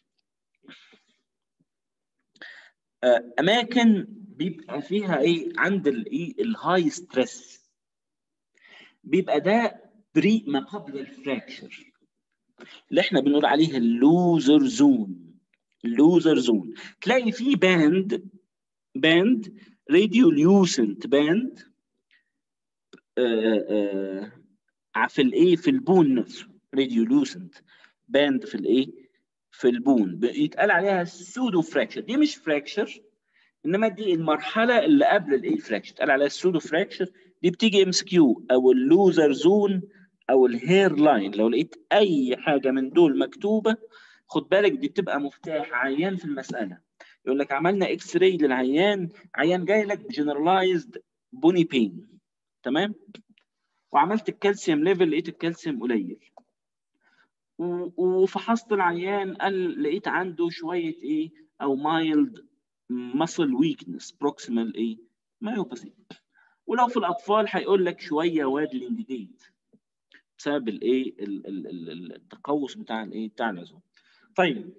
اماكن بيبقى فيها ايه عند الايه الهاي ستريس بيبقى ده بري ما قبل الفراكشر اللي احنا بنقول عليه اللوزر زون اللوزر زون تلاقي فيه باند باند راديوليوسنت باند في الايه في البون نفسه راديوليوسنت باند في الايه في البون يتقال عليها سودو فراكشر دي مش فراكشر انما دي المرحله اللي قبل الايه فراكشر اتقال عليها السودو فراكشر دي بتيجي ام اس كيو او اللوزر زون او الهير لاين لو لقيت اي حاجه من دول مكتوبه خد بالك دي بتبقى مفتاح عيان في المساله يقول لك عملنا اكس راي للعيان عيان جاي لك بجنرالايزد بوني بين تمام وعملت الكالسيوم ليفل لقيت الكالسيوم قليل وفحصت العيان قال لقيت عنده شويه ايه او مايلد muscle weakness proximal ايه مايوباثي ولو في الاطفال هيقول لك شويه وادلينج جيت بسبب الايه التقوس بتاع الايه بتاع العظام طيب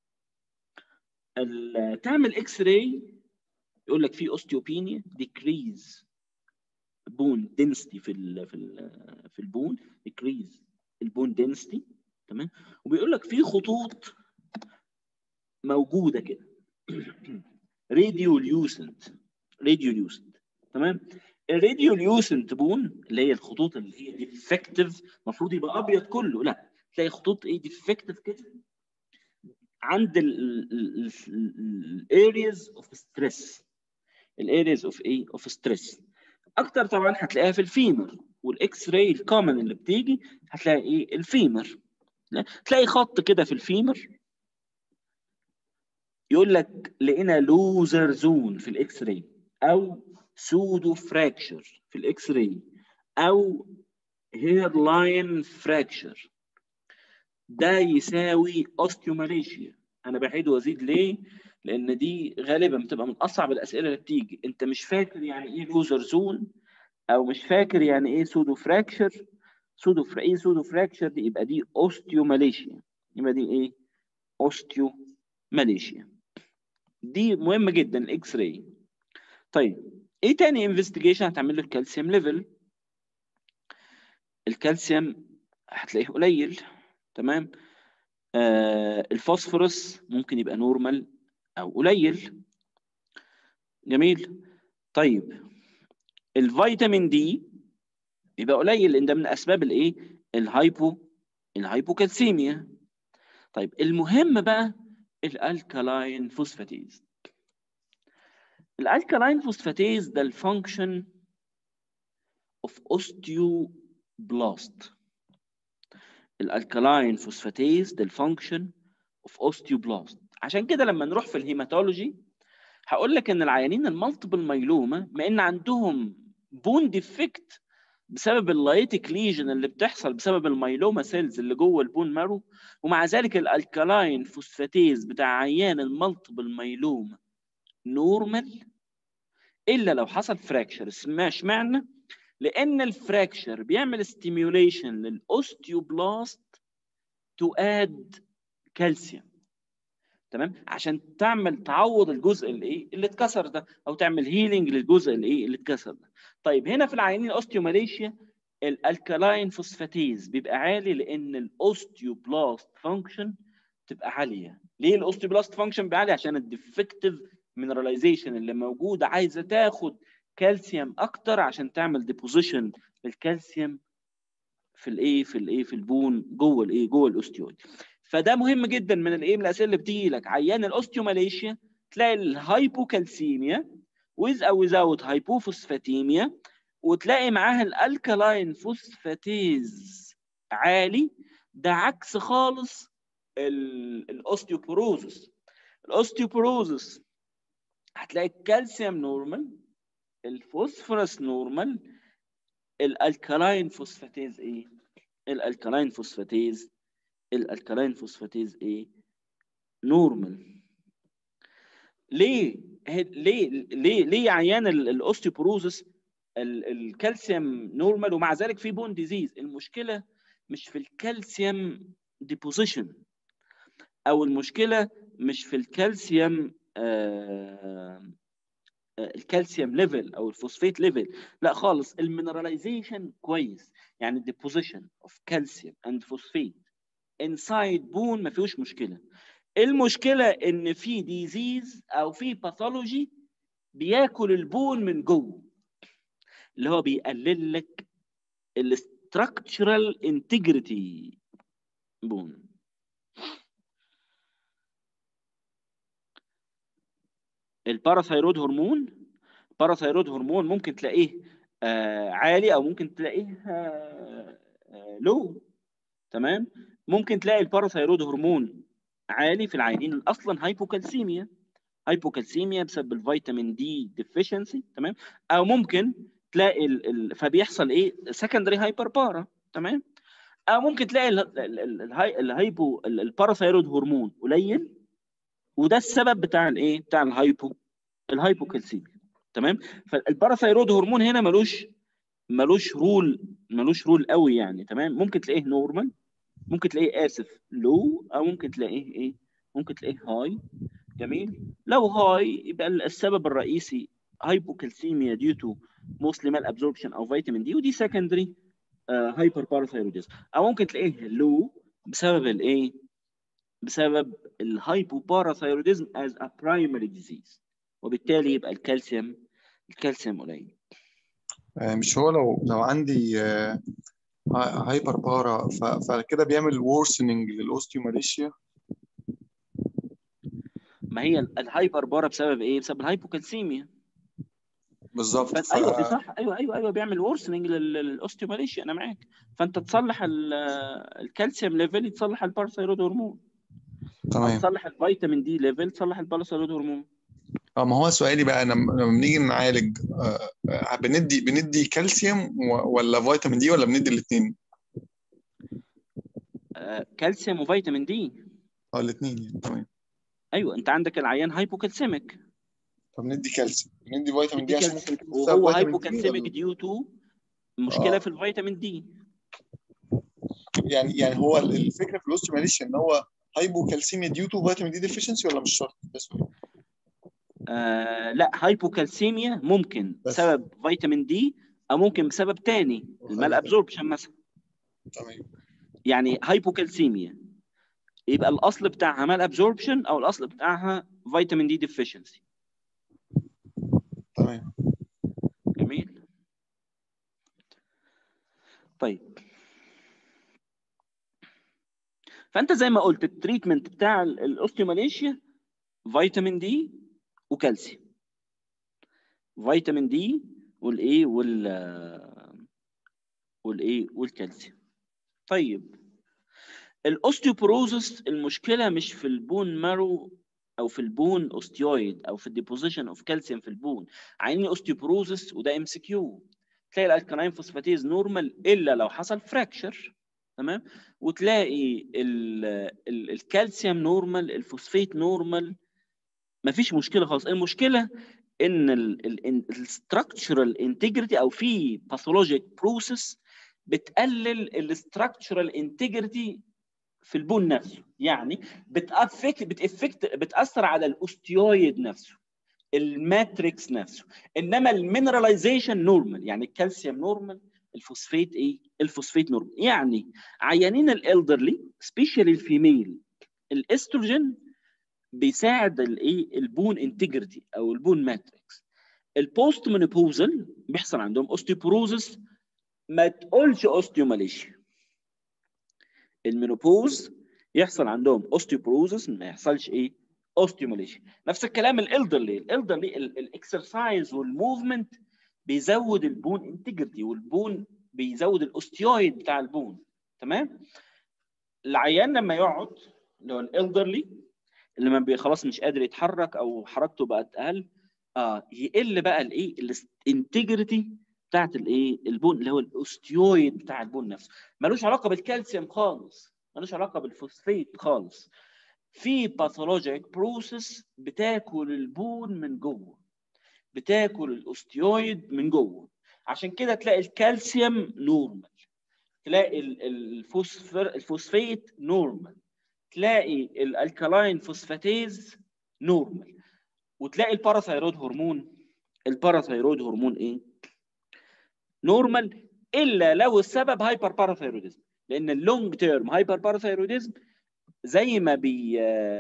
تعمل اكس راي يقول لك في اوستيوبينيا ديكريز بون دنسيتي في ال في ال في البون ديكريز البون دنسيتي تمام وبيقول لك في خطوط موجوده كده راديو ليوسنت راديو ليوسنت تمام الراديو ليوسنت بون اللي هي الخطوط اللي هي ديفكتيف المفروض يبقى ابيض كله لا تلاقي خطوط ايه ديفكتيف كده عند الارياز اوف ستريس الارياز اوف ايه اوف ستريس اكتر طبعا هتلاقيها في الفيمر والاكس راي الكومن اللي بتيجي هتلاقي ايه الفيمر تلاقي خط كده في الفيمر يقول لك لقينا لوزر زون في الاكس راي او سودو فراكشر في الاكس راي او هير لاين فراكشر ده يساوي اوستيوماليشيا انا بعيد وازيد ليه لان دي غالبا بتبقى من اصعب الاسئله اللي بتيجي انت مش فاكر يعني ايه لوزر زون او مش فاكر يعني ايه سودو فراكشر سودو فرا ايه سودو فراكشر دي يبقى دي اوستيوماليشيا يبقى دي ايه اوستيوماليشيا دي مهمه جدا الاكس راي طيب ايه تاني انفستيجيشن هتعمل له الكالسيوم ليفل الكالسيوم هتلاقيه قليل تمام آه الفوسفورس ممكن يبقى نورمال او قليل جميل طيب الفيتامين دي يبقى قليل لان ده من اسباب الايه الهايبو الهايبوكالسيميا طيب المهم بقى الالكالاين فوسفاتيز الالكالاين فوسفاتيز ده الفانكشن اوف اوستيوبلاست الالكالاين فوسفاتيز ده الفانكشن اوف اوستيوبلاست عشان كده لما نروح في الهيماتولوجي هقول لك ان العيانين المالتيبل مايلوما ما ان عندهم بون ديفكت بسبب اللايتيك ليجن اللي بتحصل بسبب المايلوما سيلز اللي جوه البون مارو ومع ذلك الالكالاين فوسفاتيز بتاع عيان المالتيبل مايلوما نورمال الا لو حصل فراكشر اشمعنى؟ لان الفراكشر بيعمل ستيميوليشن للاوستيوبلاست تو اد كالسيوم تمام عشان تعمل تعوض الجزء اللي ايه اللي اتكسر ده او تعمل هيلينج للجزء اللي ايه اللي اتكسر ده طيب هنا في العيانين الاوستيوماليشيا الالكالاين فوسفاتيز بيبقى عالي لان الاوستيوبلاست فانكشن تبقى عاليه ليه الاوستيوبلاست فانكشن بيبقى عالي عشان الديفكتيف مينراليزيشن اللي موجوده عايزه تاخد كالسيوم اكتر عشان تعمل ديبوزيشن للكالسيوم في الايه في الايه في البون جوه الايه جوه الاوستيويد فده مهم جدا من الايه من الاسئله اللي بتيجي لك عيان الاوستيوماليشيا تلاقي الهايبوكالسيميا with او without hypophosphatemia وتلاقي معاها الالكالاين فوسفاتيز عالي ده عكس خالص الاوستيوبروزس الاوستيوبروزس هتلاقي الكالسيوم نورمال الفوسفورس نورمال الالكالاين فوسفاتيز ايه الالكالاين فوسفاتيز الالكالاين فوسفاتيز ايه نورمال ليه ليه ليه ليه عيان الاوستيوبروزس الكالسيوم نورمال ومع ذلك في بون ديزيز المشكله مش في الكالسيوم ديبوزيشن او المشكله مش في الكالسيوم آه الكالسيوم ليفل او الفوسفيت ليفل لا خالص المينراليزيشن كويس يعني الديبوزيشن اوف كالسيوم اند فوسفيت انسايد بون ما فيهوش مشكله المشكله ان في ديزيز او في باثولوجي بياكل البون من جوه اللي هو بيقلل لك الاستراكشرال انتجريتي بون الباراثايرود هرمون الباراثايرود هرمون ممكن تلاقيه آه عالي او ممكن تلاقيه آه آه لو تمام ممكن تلاقي الباراثايرود هرمون عالي في العيانين اصلا هايبوكالسيميا هايبوكالسيميا بسبب الفيتامين دي ديفيشنسي تمام او ممكن تلاقي ال... ال... فبيحصل ايه سكندري هايبر بارا تمام او ممكن تلاقي ال... ال... ال... الهايبو الباراثايرود هرمون قليل وده السبب بتاع الايه بتاع الهايبو الهايبوكالسيميا تمام فالباراثايرود هرمون هنا ملوش ملوش رول ملوش رول قوي يعني تمام ممكن تلاقيه نورمال ممكن تلاقيه اسف لو او ممكن تلاقيه ايه ممكن تلاقيه هاي جميل لو هاي يبقى السبب الرئيسي هايبوكالسيميا ديو تو موستلي مال ابزوربشن او فيتامين دي ودي سكندري هايبر باراثايروديزم او ممكن تلاقيه لو بسبب الايه بسبب الهايبوباراثايروديزم as a primary disease وبالتالي يبقى الكالسيوم الكالسيوم قليل آه، مش هو لو لو عندي آه، ها- هايبر بارا ف- فكده بيعمل وورسننج للاوستيوماليشيا ما هي ال- الهايبر بارا بسبب ايه بسبب الهايبوكالسيميا بالظبط فانت ف... ايوه دي صح ايوه ايوه ايوه بيعمل وورسننج للاوستيوماليشيا انا معاك فانت تصلح ال- الكالسيوم ليفل تصلح الباراثايرويد هرمون او تمام تصلح الفيتامين دي ليفل تصلح الباراثايرويد هرمون اه ما هو سؤالي بقى لما لما بنيجي نعالج آه، آه، بندي بندي كالسيوم و- ولا فيتامين دي ولا بندي الاثنين؟ آه كالسيوم وفيتامين دي اه الاثنين يعني تمام ايوه انت عندك العيان هايبوكالسيميك فبندي كالسيوم بندي فيتامين دي ندي عشان كالسيوم ممكن يكون بسبب وهو فيتامين دي هايبوكالسيميك ولا- ديو تو مشكله آه. في الفيتامين دي يعني يعني هو الفكره في الاوستيوماليشيا ان هو هايبوكالسيميا ديو تو فيتامين دي ديفيشنسي ولا مش شرط؟ ده سؤال. آه لا هايبوكالسيميا ممكن بس. بسبب فيتامين دي او ممكن بسبب تاني المال ابزوربشن مثلا تمام يعني هايبوكالسيميا يبقى الاصل بتاعها مال ابزوربشن او الاصل بتاعها فيتامين دي ديفيشنسي تمام جميل طيب فانت زي ما قلت التريتمنت بتاع ال- الاوستيوماليشيا فيتامين دي وكالسيوم فيتامين دي والايه وال والايه والكالسيوم طيب الاوستيوبروزس المشكله مش في البون مارو او في البون اوستيويد او في الديبوزيشن اوف كالسيوم في البون عيني اوستيوبروزس وده ام سي كيو تلاقي الالكالين فوسفاتيز نورمال الا لو حصل فراكشر تمام وتلاقي ال ال الكالسيوم نورمال الفوسفيت نورمال مفيش مشكله خالص المشكله ان الستراكشرال انتجريتي او في باثولوجيك بروسيس بتقلل الاستراكشرال انتجريتي في البون نفسه يعني بتافكت بتافكت بتاثر على الاوستيويد نفسه الماتريكس نفسه انما المينراليزيشن نورمال يعني الكالسيوم نورمال الفوسفيت ايه الفوسفيت نورمال يعني عيانين الالدرلي سبيشالي الفيميل الاستروجين بيساعد الايه البون انتجريتي او البون ماتريكس البوست مينوبوزال بيحصل عندهم اوستيوبروزس ما تقولش اوستيوماليشيا المينوبوز يحصل عندهم اوستيوبروزس ما يحصلش ايه اوستيوماليشيا نفس الكلام الالدرلي الالدرلي الاكسرسايز والموفمنت بيزود البون انتجريتي والبون بيزود الاوستيويد بتاع البون تمام العيان لما يقعد اللي هو الالدرلي اللي ما بي- خلاص مش قادر يتحرك او حركته بقت اقل اه يقل بقى الايه الانتجريتي بتاعت الايه البون اللي هو الاوستيويد بتاع البون نفسه ملوش علاقه بالكالسيوم خالص ملوش علاقه بالفوسفيت خالص في باثولوجيك بروسيس بتاكل البون من جوه بتاكل الاوستيويد من جوه عشان كده تلاقي الكالسيوم نورمال تلاقي ال- الفوسفر الفوسفيت نورمال تلاقي الالكالاين فوسفاتيز نورمال وتلاقي الباراثايرويد هرمون الباراثايرويد هرمون ايه نورمال الا لو السبب هايبر باراثايروديزم لان اللونج تيرم هايبر باراثايروديزم زي ما بي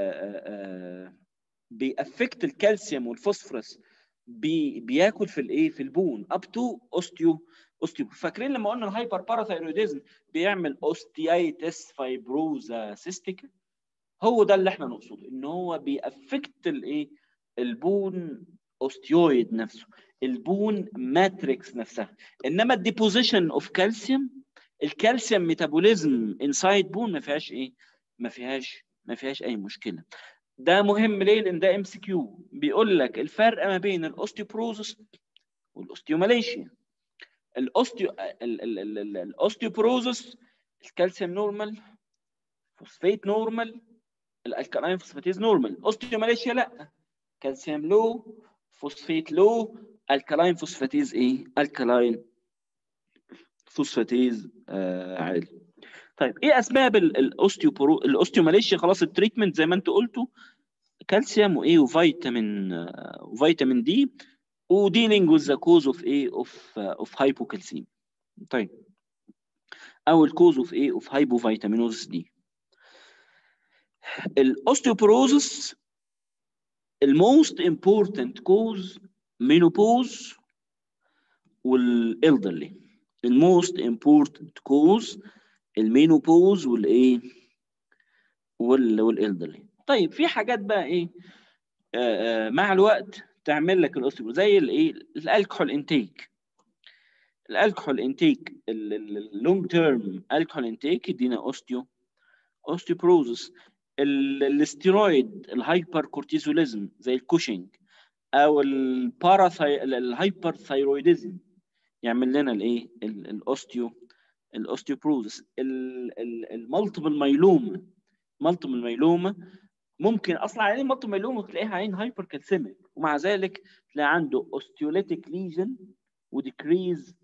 بيأفكت الكالسيوم والفوسفورس بي بياكل في الايه في البون اب تو اوستيو اوستيو فاكرين لما قلنا الهايبر باراثايروديزم بيعمل اوستيايتس فايبروزا سيستيكا هو ده اللي احنا نقصده ان هو بيأفكت الايه البون اوستيويد نفسه البون ماتريكس نفسها انما الديبوزيشن اوف كالسيوم الكالسيوم ميتابوليزم انسايد بون ما فيهاش ايه ما فيهاش ما فيهاش اي مشكله ده مهم ليه لان ده ام سي كيو بيقول لك الفرق ما بين الاوستيوبروزس والاوستيوماليشيا الاوستيو ال- ال- ال- ال- الاوستيوبروزس الكالسيوم نورمال فوسفيت نورمال الالكالاين فوسفاتيز نورمال اوستيوماليشيا لا كالسيوم لو فوسفيت لو الكالاين فوسفاتيز ايه الكالاين فوسفاتيز آه عالي طيب ايه اسباب ال- الاوستيوبرو الاوستيوماليشيا خلاص التريتمنت زي ما انتوا قلتوا كالسيوم وايه وفيتامين آه، وفيتامين دي وديلينج وذ ذا كوز اوف ايه اوف اوف هايبوكالسيم طيب او الكوز اوف ايه اوف هايبوفيتامينوزس دي الاوستيوبروزس الموست امبورتنت كوز مينوبوز والالدرلي الموست امبورتنت كوز المينوبوز والايه وال والالدرلي طيب في حاجات بقى ايه آه آه مع الوقت تعمل لك الاوستيوبروز زي الايه الالكحول انتيك الالكحول انتيك اللونج تيرم الكحول انتيك يدينا اوستيو اوستيوبروزس الاستيرويد الهايبر كورتيزوليزم زي الكوشنج او الباراثاي الهايبر ثايرويدزم يعمل لنا الايه الاوستيو الاوستيوبروزس المالتيبل مايلوما مالتيبل مايلوما ممكن اصلا عيان مالتيبل مايلوما تلاقيها عين هايبر كالسيميك ومع ذلك تلاقي عنده اوستيوليتيك ليجن وديكريز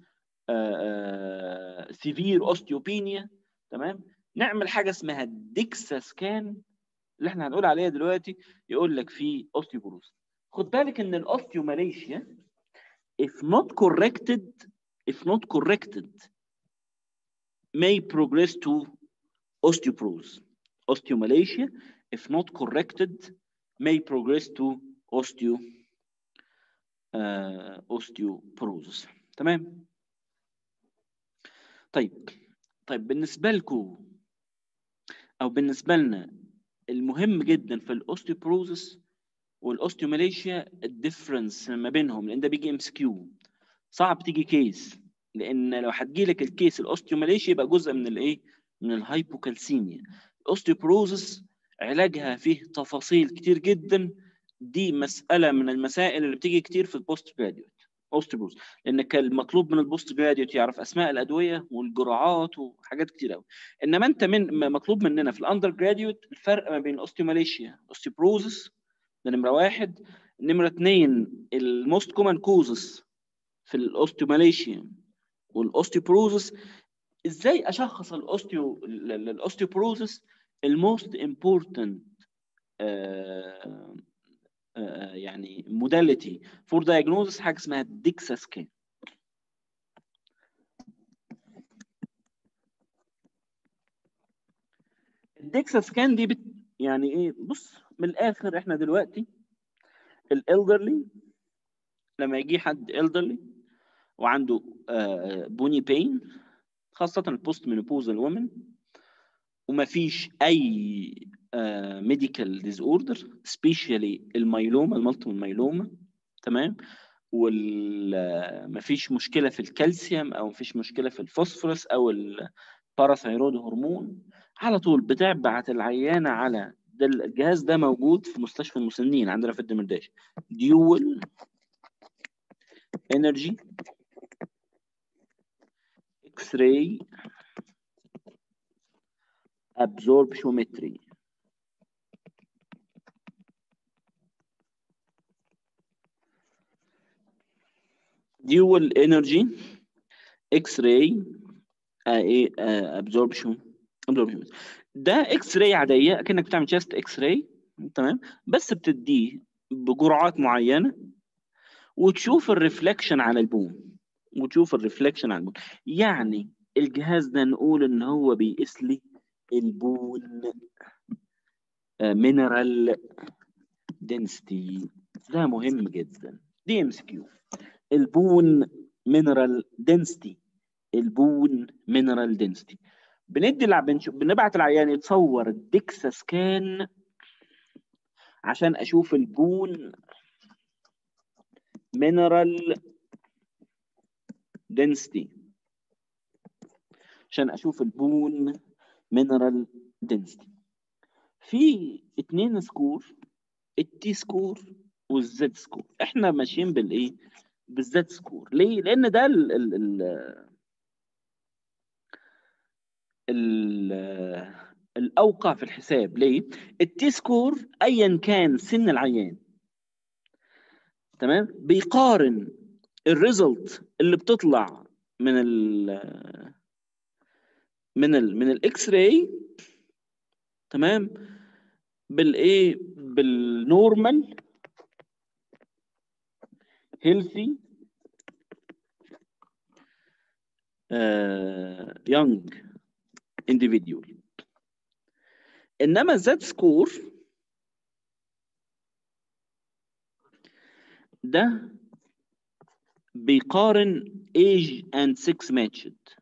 سيفير اوستيوبينيا تمام نعمل حاجه اسمها ديكسا سكان اللي احنا هنقول عليها دلوقتي يقول لك في اوستيوبروز خد بالك ان الاوستيوماليشيا if not corrected if not corrected may progress to osteoporosis osteomalacia if not corrected may progress to osteo uh, osteoporosis تمام طيب طيب بالنسبه لكم او بالنسبه لنا المهم جدا في الاوستيوبروزس والاوستيوماليشيا الديفرنس ما بينهم لان ده بيجي ام كيو صعب تيجي كيس لان لو هتجي لك الكيس الاوستيوماليشيا يبقى جزء من الايه من الهايبوكالسيميا الاوستيوبروزس علاجها فيه تفاصيل كتير جدا دي مساله من المسائل اللي بتيجي كتير في البوست جراديويت اوستيوبروز لان كان المطلوب من البوست جراديويت يعرف اسماء الادويه والجرعات وحاجات كتير قوي انما انت من مطلوب مننا في الاندر جراديويت الفرق ما بين الاوستيوماليشيا اوستيوبروزس ده نمره واحد نمره اثنين الموست كومن كوزز في الاوستيوماليشيا والاوستيوبروزس ازاي اشخص الاوستيو الاوستيوبروزس الموست امبورتنت يعني موداليتي فور diagnosis حاجه اسمها ديكسا سكان الديكسا سكان دي بت يعني ايه بص من الاخر احنا دلوقتي الالدرلي لما يجي حد الدرلي وعنده بوني بين خاصه البوست مينوبوزال وومن وما فيش اي ميديكال ديز اوردر سبيشالي الميلوما المالتيبل ميلوما تمام ومفيش مشكله في الكالسيوم او مفيش مشكله في الفوسفورس او الباراثايرود هرمون على طول بتبعت العيانه على ده الجهاز ده موجود في مستشفى المسنين عندنا في الدمرداش ديول انرجي اكس راي absorptiometry dual energy x-ray ايه absorption absorption ده اكس راي عاديه كانك بتعمل جاست اكس راي تمام بس بتديه بجرعات معينه وتشوف الريفلكشن على البون وتشوف الريفلكشن على البون يعني الجهاز ده نقول ان هو بيقيس لي البون مينرال دنسيتي ده مهم جدا دي ام اس كيو البون مينرال دنسيتي البون مينرال دنسيتي بندي بنشوف بنبعت العيان يتصور الدكسا سكان عشان اشوف البون مينرال دنسيتي عشان اشوف البون مينرال دنسيتي في اتنين سكور التي سكور والزد سكور احنا ماشيين بالايه بالزد سكور ليه لان ده ال ال ال ال الاوقع في الحساب ليه التي سكور ايا كان سن العيان تمام بيقارن الريزلت اللي بتطلع من ال من ال من الاكس راي تمام بالايه بالنورمال هيلثي يونج individual انما الزد سكور ده بيقارن age and sex matched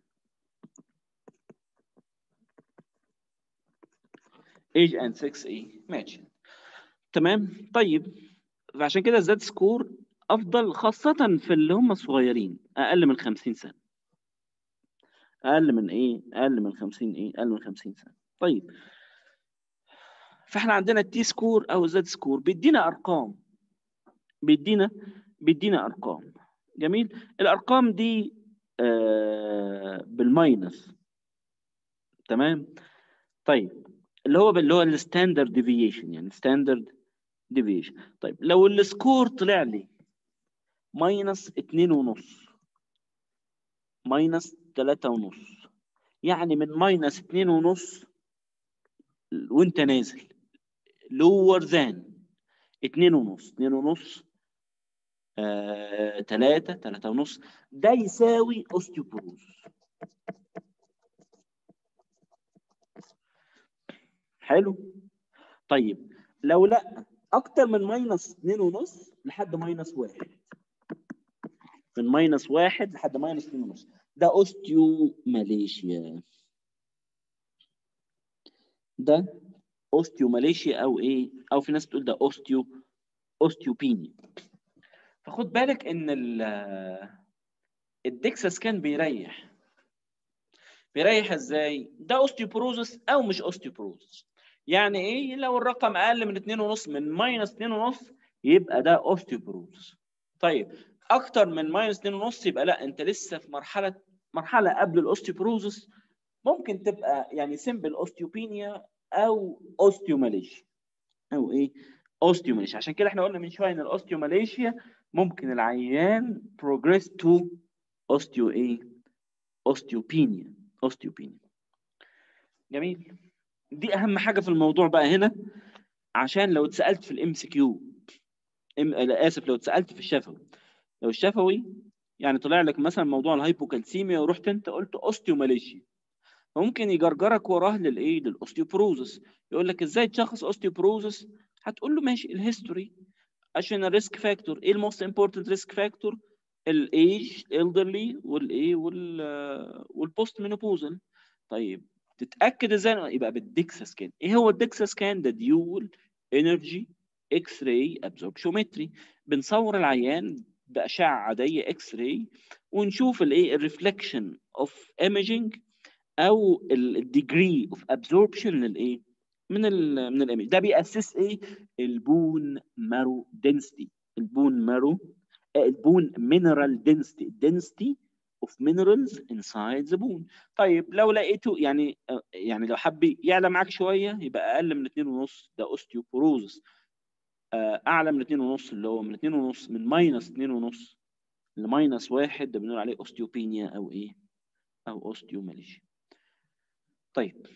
age and sex ايه matched تمام طيب فعشان كده الزد سكور افضل خاصة في اللي هم الصغيرين اقل من 50 سنة اقل من ايه اقل من 50 ايه اقل من 50 سنة طيب فاحنا عندنا التي سكور او الزد سكور بيدينا ارقام بيدينا بيدينا ارقام جميل الارقام دي آه بالماينس تمام طيب اللي هو اللي هو الستاندرد ديفيشن يعني ستاندرد ديفيشن طيب لو السكور طلع لي ماينس اتنين ونص ماينس تلاتة ونص يعني من ماينس اتنين ونص وانت نازل lower than اتنين ونص اتنين ونص آه، تلاتة تلاتة ونص ده يساوي اوستيوبروز حلو طيب لو لا اكتر من ماينس اتنين ونص لحد ماينس واحد من ماينس واحد لحد ماينس اتنين ونص ده اوستيو ماليشيا ده اوستيو ماليشيا او ايه او في ناس بتقول ده اوستيو اوستيوبينيا فخد بالك ان الدكساس كان بيريح بيريح ازاي ده اوستيوبروزس او مش اوستيوبروزس يعني ايه لو الرقم اقل من 2.5 من ماينس 2.5 يبقى ده اوستيوبروزس طيب اكتر من ماينس 2.5 يبقى لا انت لسه في مرحله مرحله قبل الاوستيوبروزس ممكن تبقى يعني سيمبل اوستيوبينيا او اوستيوماليشيا او ايه اوستيوماليشيا عشان كده احنا قلنا من شويه ان الاوستيوماليشيا ممكن العيان بروجريس تو اوستيو ايه اوستيوبينيا اوستيوبينيا جميل دي اهم حاجه في الموضوع بقى هنا عشان لو اتسالت في الام سي كيو اسف لو اتسالت في الشفوي لو الشفوي يعني طلع لك مثلا موضوع الهايبوكالسيميا ورحت انت قلت اوستيوماليشيا فممكن يجرجرك وراه للايه للاوستيوبروزس يقول لك ازاي تشخص اوستيوبروزس هتقول له ماشي الهيستوري عشان الريسك فاكتور ايه الموست امبورتنت ريسك فاكتور الايج الالدرلي والايه والبوست مينوبوزال طيب تتاكد ازاي يبقى بالديكسا سكان ايه هو الديكسا سكان ده ديول انرجي اكس راي ابزوربشومتري بنصور العيان باشعه عاديه اكس راي ونشوف الايه الريفلكشن اوف ايمجينج او الديجري اوف ابزوربشن للايه من ال من الايمج ده بيأسس ايه البون مارو دنسيتي البون مارو البون مينرال دنسيتي الدنسيتي اوف minerals inside the bone طيب لو لقيته يعني يعني لو حب يعلى معاك شويه يبقى اقل من 2.5 ده اوستيوبوروزس اعلى من 2.5 اللي هو من 2.5 من ماينس 2.5 لماينس 1 ده بنقول عليه اوستيوبينيا او ايه او اوستيوماليشيا طيب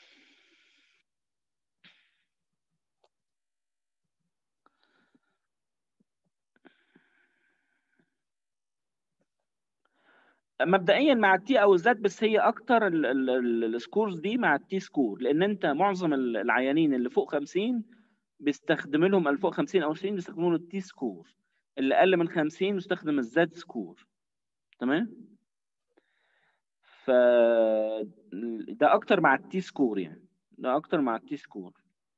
مبدئيا مع التي او الزد بس هي اكتر السكورز دي مع التي سكور لان انت معظم العيانين اللي فوق 50 بيستخدم لهم اللي فوق 50 او 60 بيستخدموا التي سكور اللي اقل من 50 بيستخدم الزد سكور تمام ف ده اكتر مع التي سكور يعني ده اكتر مع التي سكور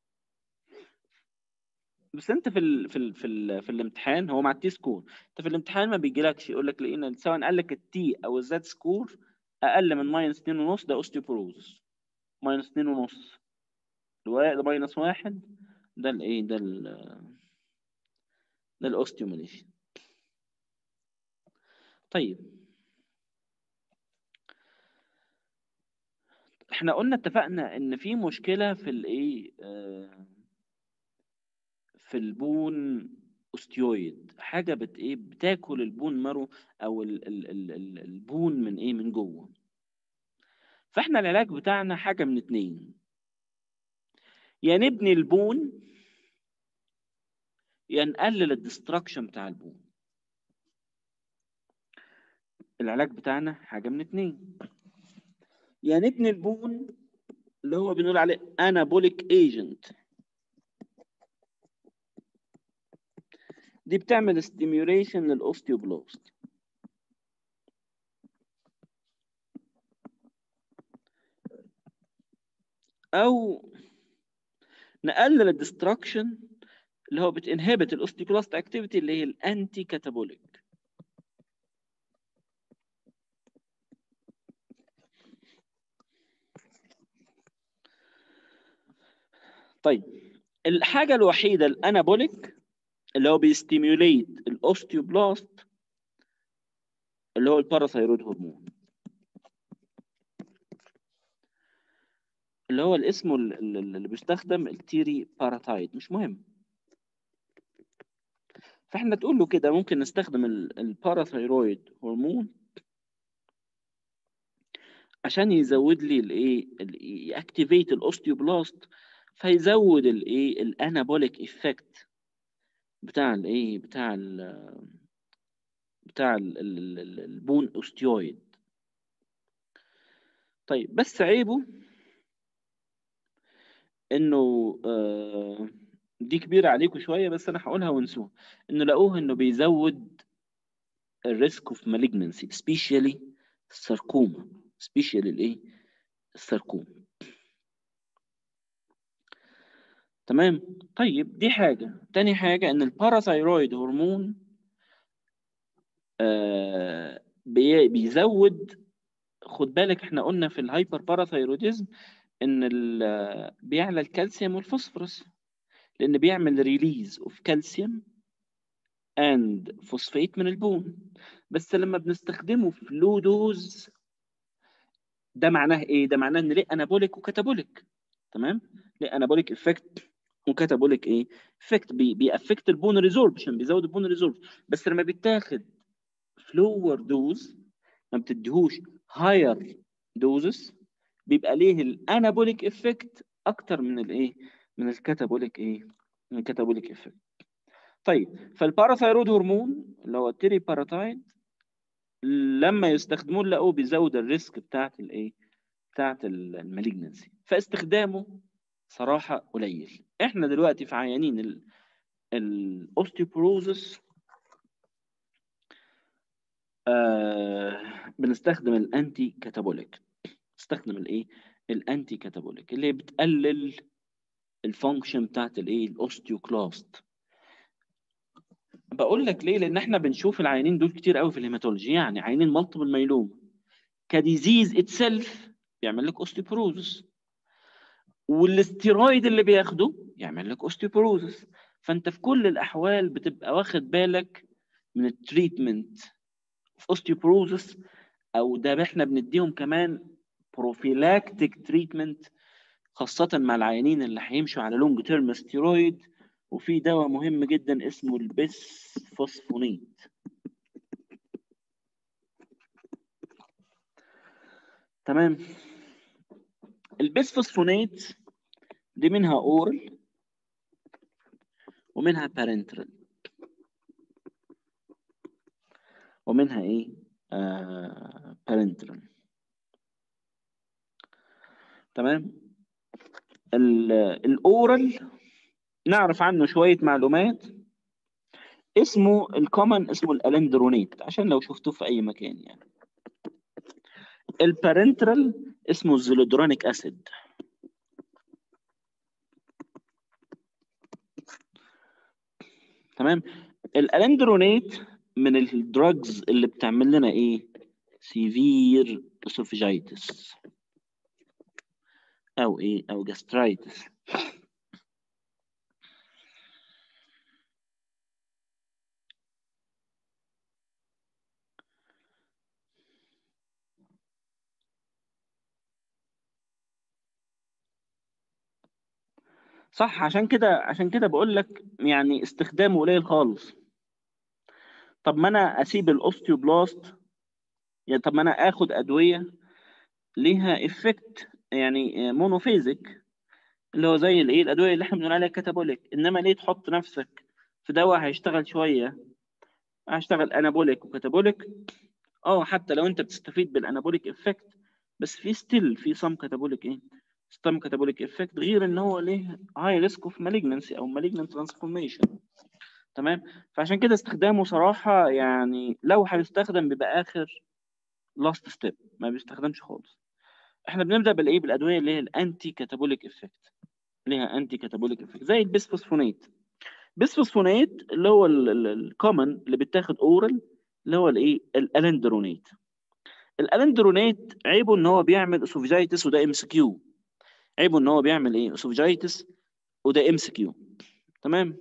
بس انت في ال في ال في, ال في الامتحان هو مع التي سكور انت في الامتحان ما بيجيلكش يقول لك لقينا سواء قال لك التي او الزد سكور اقل من ماينس 2.5 ده اوستيوبروز ماينس 2.5 ده ماينس 1 ده الايه ده ال ده الاوستيوماليشن طيب احنا قلنا اتفقنا ان في مشكله في الايه آه في البون اوستيويد حاجه بت ايه بتاكل البون مارو او ال ال ال ال البون من ايه من جوه فاحنا العلاج بتاعنا حاجه من اتنين يا نبني البون يا نقلل الدستركشن بتاع البون العلاج بتاعنا حاجه من اتنين يا نبني البون اللي هو بنقول عليه انابوليك ايجنت دي بتعمل ستيميوليشن للاوستيوبلاست او نقلل الدستركشن اللي هو بتنهبت الاوستيوبلاست اكتيفيتي اللي هي الانتي كاتابوليك طيب الحاجه الوحيده الانابوليك اللي هو بيستيميوليت الاوستيوبلاست اللي هو الباراثايرويد هرمون اللي هو الاسم اللي بيستخدم التيري باراتايد مش مهم فاحنا تقول له كده ممكن نستخدم الباراثايرويد هرمون عشان يزود لي الايه ياكتيفيت الاوستيوبلاست فيزود الايه الانابوليك افكت بتاع الايه بتاع ال بتاع ال ال البون اوستيويد طيب بس عيبه انه آه دي كبيره عليكم شويه بس انا هقولها وانسوها انه لقوه انه بيزود الريسك اوف مالجنسي سبيشالي الساركوما سبيشالي الايه الساركوما تمام طيب دي حاجه تاني حاجه ان الباراثايرويد هرمون آه بيزود خد بالك احنا قلنا في الهايبر باراثايروديزم ان بيعلى الكالسيوم والفوسفورس لان بيعمل ريليز اوف كالسيوم اند فوسفيت من البون بس لما بنستخدمه في لو دوز ده معناه ايه ده معناه ان ليه انابوليك وكاتابوليك تمام ليه انابوليك افكت وكاتابوليك ايه افكت بي بيأفكت البون ريزوربشن بيزود البون ريزوربشن بس لما بيتاخد فلور دوز ما بتديهوش هاير دوزز بيبقى ليه الانابوليك افكت اكتر من الايه من الكاتابوليك ايه من الكاتابوليك افكت طيب فالباراثايرود هرمون اللي هو التيري باراتايد لما يستخدموه لقوه بيزود الريسك بتاعت الايه بتاعت المالجنسي فاستخدامه صراحه قليل احنا دلوقتي في عيانين الاوستيوبروزس آه بنستخدم الانتي كاتابوليك نستخدم الايه الانتي كاتابوليك اللي بتقلل الفانكشن بتاعت الايه الاوستيوكلاست بقول لك ليه لان احنا بنشوف العيانين دول كتير قوي في الهيماتولوجي يعني عيانين مالتيبل مايلوم كديزيز اتسلف بيعمل لك اوستيوبروزس والاستيرويد اللي بياخده يعمل لك اوستيوبروزس فانت في كل الاحوال بتبقى واخد بالك من التريتمنت في اوستيوبروزس او ده احنا بنديهم كمان بروفيلاكتيك تريتمنت خاصة مع العيانين اللي هيمشوا على لونج تيرم ستيرويد وفي دواء مهم جدا اسمه البس فوسفونيت تمام البس فوسفونيت دي منها اورال ومنها بارنترال ومنها ايه آه بارنترال تمام الاورال نعرف عنه شويه معلومات اسمه الكومن اسمه الالندرونيت عشان لو شفتوه في اي مكان يعني البارنترال اسمه الزيلودرونيك اسيد تمام الالندرونيت من الدراجز اللي بتعمل لنا ايه سيفير اسوفيجايتس او ايه او جاسترايتس صح عشان كده عشان كده بقول لك يعني استخدامه قليل خالص طب ما انا اسيب الاوستيوبلاست يعني طب ما انا اخد ادويه ليها افكت يعني مونوفيزيك اللي هو زي الايه الادويه اللي احنا بنقول عليها كاتابوليك انما ليه تحط نفسك في دواء هيشتغل شويه هيشتغل انابوليك وكاتابوليك اه حتى لو انت بتستفيد بالانابوليك افكت بس في ستيل في سم كاتابوليك ايه سم كاتابوليك افكت غير ان هو ليه هاي ريسك اوف مالجنسي او مالجنت ترانسفورميشن تمام فعشان كده استخدامه صراحه يعني لو هيستخدم بيبقى اخر لاست ستيب ما بيستخدمش خالص احنا بنبدا بالايه بالادويه اللي هي الانتي كاتابوليك افكت ليها انتي كاتابوليك افكت زي البيسفوسفونات بيسفوسفونات اللي هو الكومن اللي بيتاخد اورال اللي هو الايه الالندرونات الالندرونات عيبه ان هو بيعمل اسوفيجايتس وده ام سي كيو عيبه ان هو بيعمل ايه اسوفيجايتس وده ام سي كيو تمام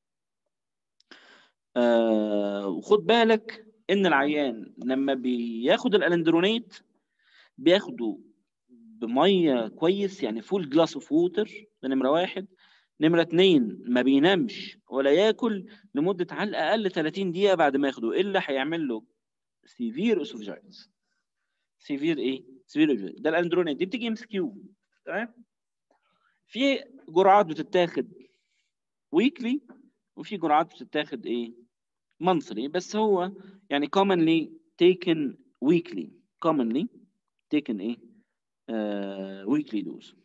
آه وخد بالك ان العيان لما بياخد الالندرونات بياخده بميه كويس يعني فول جلاس اوف ووتر ده نمره واحد نمره اتنين ما بينامش ولا ياكل لمده على الاقل 30 دقيقه بعد ما ياخده الا هيعمل له سيفير اسوفجايتس سيفير ايه؟ سيفير ده الاندرونات دي بتيجي ام اس كيو تمام؟ في جرعات بتتاخد ويكلي وفي جرعات بتتاخد ايه؟ monthly بس هو يعني commonly taken weekly commonly taken ايه؟ uh, weekly dose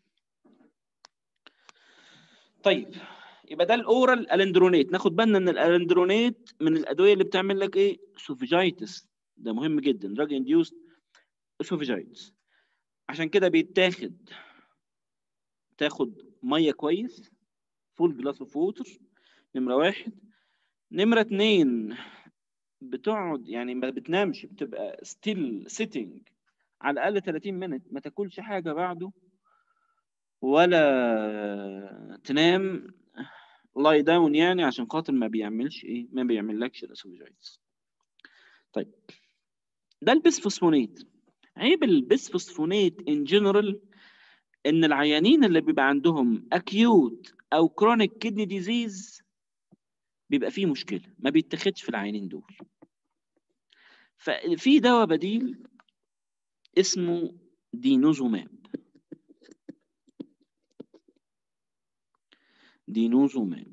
طيب يبقى ده الاورال الندرونات ناخد بالنا ان الالندرونات من الادويه اللي بتعمل لك ايه؟ سوفيجايتس ده مهم جدا دراج انديوست اسوفيجايتس عشان كده بيتاخد تاخد ميه كويس فول جلاس اوف ووتر نمره واحد نمره اتنين بتقعد يعني ما بتنامش بتبقى ستيل سيتنج على الاقل 30 مينت ما تاكلش حاجه بعده ولا تنام لاي داون يعني عشان خاطر ما بيعملش ايه ما بيعملكش الاسوفيجايتس طيب ده البسفوسفونات عيب البسفوسفونات ان جنرال ان العيانين اللي بيبقى عندهم اكيوت او كرونيك كدني ديزيز بيبقى فيه مشكله ما بيتاخدش في العيانين دول ففي دواء بديل اسمه دينوزوماب دينوزوماب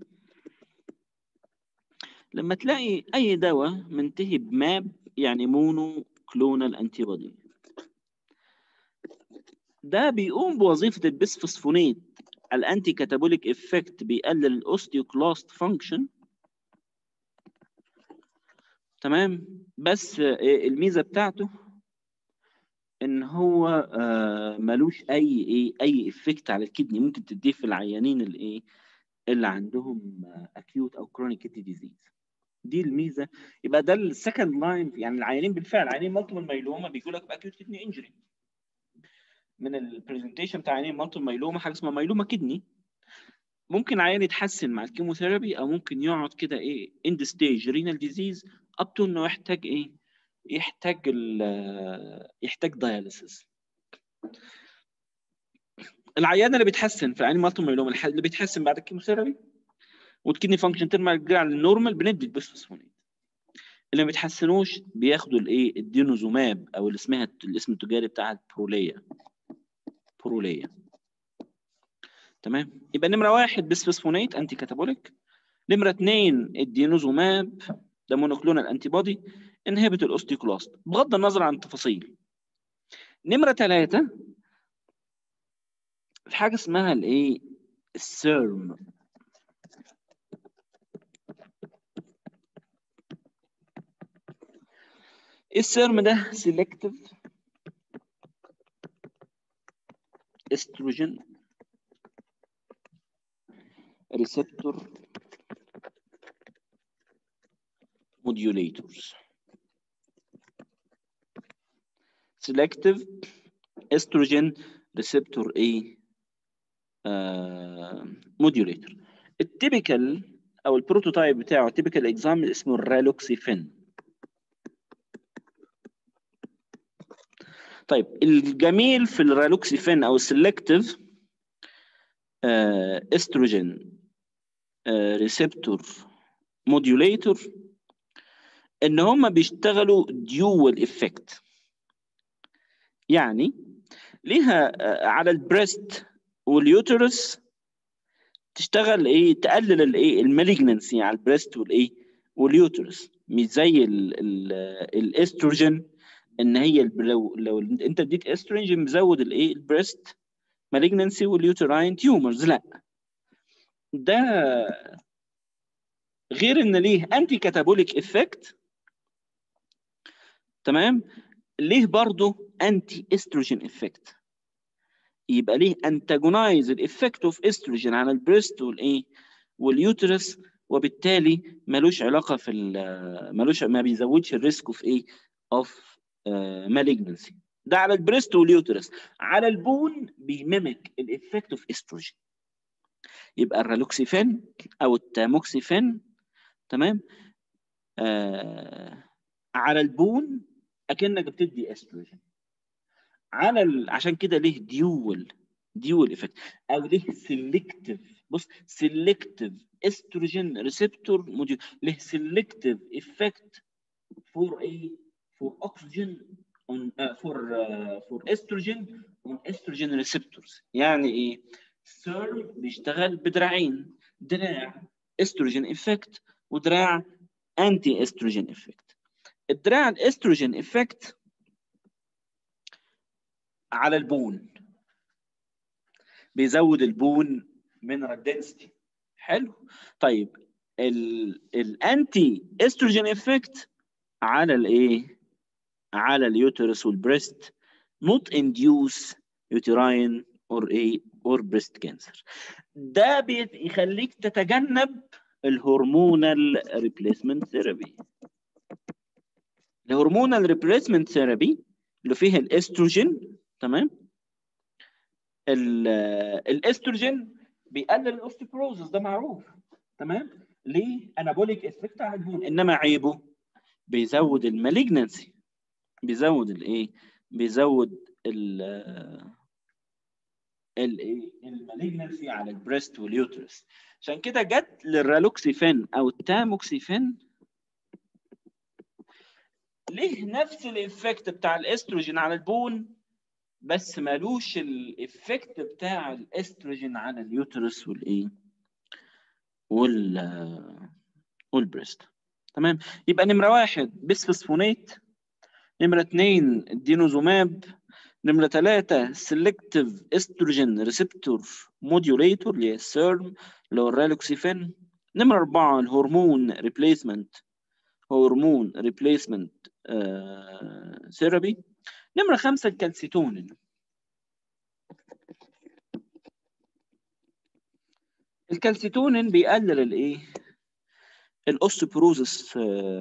لما تلاقي اي دواء منتهي بماب يعني مونو كلونال انتي بودي ده بيقوم بوظيفه البسفوسفونات الانتي كاتابوليك افكت بيقلل الاوستيوكلاست فانكشن تمام بس الميزه بتاعته ان هو ملوش اي ايه اي افكت على الكدني ممكن تديه في العيانين الايه اللي عندهم اكيوت او كرونيك كدني ديزيز دي الميزه يبقى ده السكند لاين يعني العيانين بالفعل عيانين مالتيبل مايلوما بيجوا لك باكيوت كدني انجري من البرزنتيشن بتاع عيانين مالتيبل مايلوما حاجه اسمها مايلوما كدني ممكن عيان يتحسن مع الكيموثيرابي او ممكن يقعد كده ايه اند ستيج رينال ديزيز اب تو انه يحتاج ايه يحتاج ال يحتاج داياليسيس العيان اللي بيتحسن في العيان مالتو مايلوما اللي بيتحسن بعد الكيموثيرابي والكدني فانكشن ترجع للنورمال بندي البسفوسفونات اللي ما بيتحسنوش بياخدوا الايه الدينوزوماب او اللي اسمها الاسم التجاري بتاعها بروليا بروليا تمام يبقى نمره واحد بسفوسفونات انتي كاتابوليك نمره اثنين الدينوزوماب ده مونوكلونال انتي بودي انهبت الاوستيوكلاست بغض النظر عن التفاصيل نمره ثلاثه في حاجه اسمها الايه السيرم السيرم ده سيلكتيف استروجين ريسبتور modulators selective estrogen receptor A موديوليتر التيبيكال او البروتوتايب بتاعه التيبيكال اكزامبل اسمه الرالوكسيفين طيب الجميل في الرالوكسيفين او السلكتيف استروجين ريسبتور موديوليتور ان هم بيشتغلوا ديوال افكت يعني ليها على البريست واليوترس تشتغل ايه تقلل الايه المالجنسي على البريست والايه واليوترس مش زي الاستروجين ان هي الب- لو لو انت اديت استروجين مزود الايه البريست مالجنسي واليوتراين تيومرز لا ده غير ان ليه انتي كاتابوليك افكت تمام ليه برضه انتي استروجين افكت يبقى ليه انتاجونايز الافكت اوف استروجين على البريست والايه واليوترس وبالتالي ملوش علاقه في ال- ملوش ما بيزودش الريسك اوف ايه اوف مالجنسي ده على البريست واليوترس على البون بيميمك الافكت اوف استروجين يبقى الرالوكسيفين او التاموكسيفين تمام آه على البون اكنك بتدي استروجين على ال... عشان كده ليه ديول ديول افكت او ليه سيلكتيف بص سيلكتيف استروجين ريسبتور موديول ليه سيلكتيف افكت فور ايه فور اوكسجين on uh, for uh, for estrogen on estrogen receptors يعني ايه سيرم بيشتغل بدراعين دراع استروجين افكت ودراع انتي استروجين افكت الدراع الاستروجين افكت على البون بيزود البون mineral density حلو طيب الانتي استروجين افكت على الايه على اليوترس والبريست not induce uterine or a or breast cancer ده بيخليك تتجنب الهرمونال ريبليسمنت ثيرابي الهرمونال ريبليسمنت ثيرابي اللي فيها الاستروجين تمام ال- الاستروجين بيقلل الاوستيبروزس ده معروف تمام ليه انابوليك افكت على البون انما عيبه بيزود المالجنسي بيزود الايه بيزود ال الايه المالجنسي على البريست واليوترس عشان كده جت للرالوكسيفين او التاموكسيفين ليه نفس الايفكت بتاع الاستروجين على البون بس مالوش الايفكت بتاع الاستروجين على اليوترس والايه وال والبريست تمام يبقى نمره واحد بسفسفونات نمره اثنين الدينوزوماب نمره ثلاثه سيلكتيف استروجين ريسبتور موديوليتور اللي هي السيرم اللي هو الرالوكسيفين نمره اربعه الهرمون ريبليسمنت هرمون ريبليسمنت ثيرابي نمره خمسه الكالسيتونين الكالسيتونين بيقلل الايه الاوستيبروزس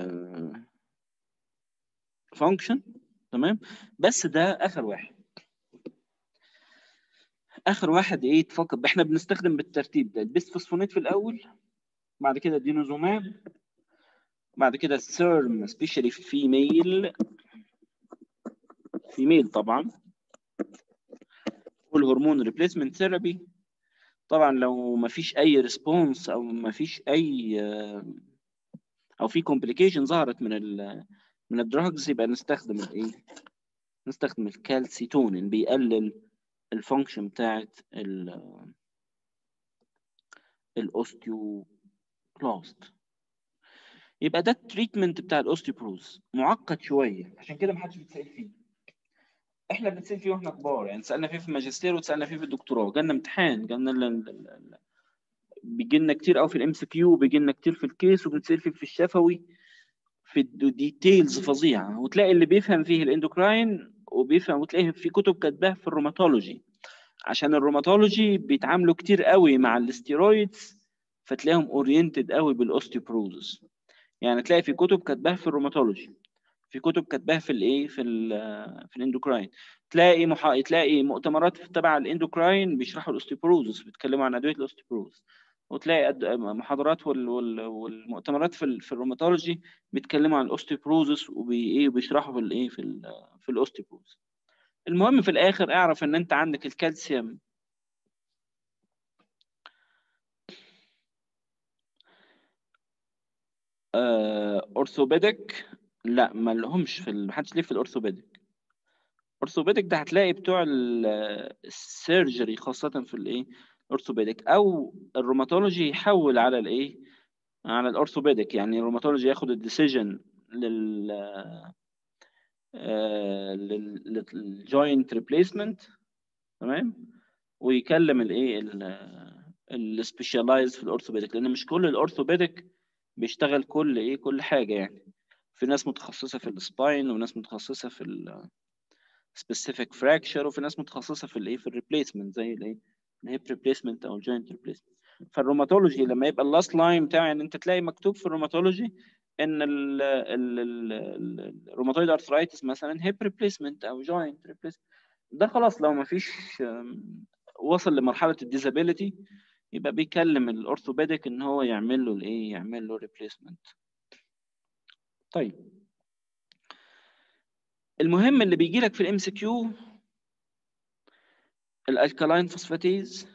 فانكشن تمام بس ده اخر واحد اخر واحد ايه تفكر احنا بنستخدم بالترتيب ده البيسفوسفونات في الاول بعد كده الدينوزوماب بعد كده السيرم سبيشالي فيميل فيميل طبعا والهرمون ريبليسمنت ثيرابي طبعا لو ما فيش اي ريسبونس او ما فيش اي او في كومبليكيشن ظهرت من ال من الدراجز يبقى نستخدم الايه نستخدم الكالسيتونين بيقلل الفانكشن بتاعت ال الاوستيوبلاست يبقى ده التريتمنت بتاع الاوستيوبروز معقد شويه عشان كده ما حدش بيتسال فيه احنا بنتسال فيه واحنا كبار يعني سالنا فيه في الماجستير وسالنا فيه في الدكتوراه جالنا امتحان جالنا بيجي لنا كتير قوي في الام سي كيو بيجي لنا كتير في الكيس وبنتسال فيه في الشفوي في الديتيلز فظيعه وتلاقي اللي بيفهم فيه الاندوكراين وبيفهم وتلاقيه في كتب كاتباها في الروماتولوجي عشان الروماتولوجي بيتعاملوا كتير قوي مع الاستيرويدز فتلاقيهم اورينتد قوي بالاوستيوبروزس يعني تلاقي في كتب كاتباها في الروماتولوجي في كتب كاتباها في الايه في ال في الاندوكراين تلاقي محا... تلاقي مؤتمرات تبع الاندوكراين بيشرحوا الاوستيوبروزس بيتكلموا عن ادويه الاوستيوبروز وتلاقي أد... محاضرات وال... وال... والمؤتمرات في ال... في الروماتولوجي بيتكلموا عن الاوستيوبروزس وبي ايه بيشرحوا في الايه في ال... في الاوستيوبروز المهم في الاخر اعرف ان انت عندك الكالسيوم اورثوبيدك لا ما لهمش في ال... محدش ليه في الاورثوبيدك اورثوبيدك ده هتلاقي بتوع السيرجري خاصه في الايه اورثوبيدك او الروماتولوجي يحول على الايه على الاورثوبيدك يعني الروماتولوجي ياخد الديسيجن لل للجوينت ريبليسمنت تمام ويكلم الايه السبيشالايز في الاورثوبيديك لان مش كل الاورثوبيديك بيشتغل كل ايه كل حاجه يعني في ناس متخصصه في السباين وناس متخصصه في ال specific fracture وفي ناس متخصصه في الايه في الريبليسمنت زي الايه الهيب ريبليسمنت او الجوينت ريبليسمنت فالروماتولوجي لما يبقى اللاست لاين بتاعي يعني انت تلاقي مكتوب في الروماتولوجي ان الروماتويد ارثرايتس مثلا هيب ريبليسمنت او جوينت ريبليسمنت ده خلاص لو ما فيش وصل لمرحله الديزابيليتي يبقى بيكلم الاورثوبيديك ان هو يعمل له الايه يعمل له ريبليسمنت طيب المهم اللي بيجي لك في الام سي كيو الالكالاين فوسفاتيز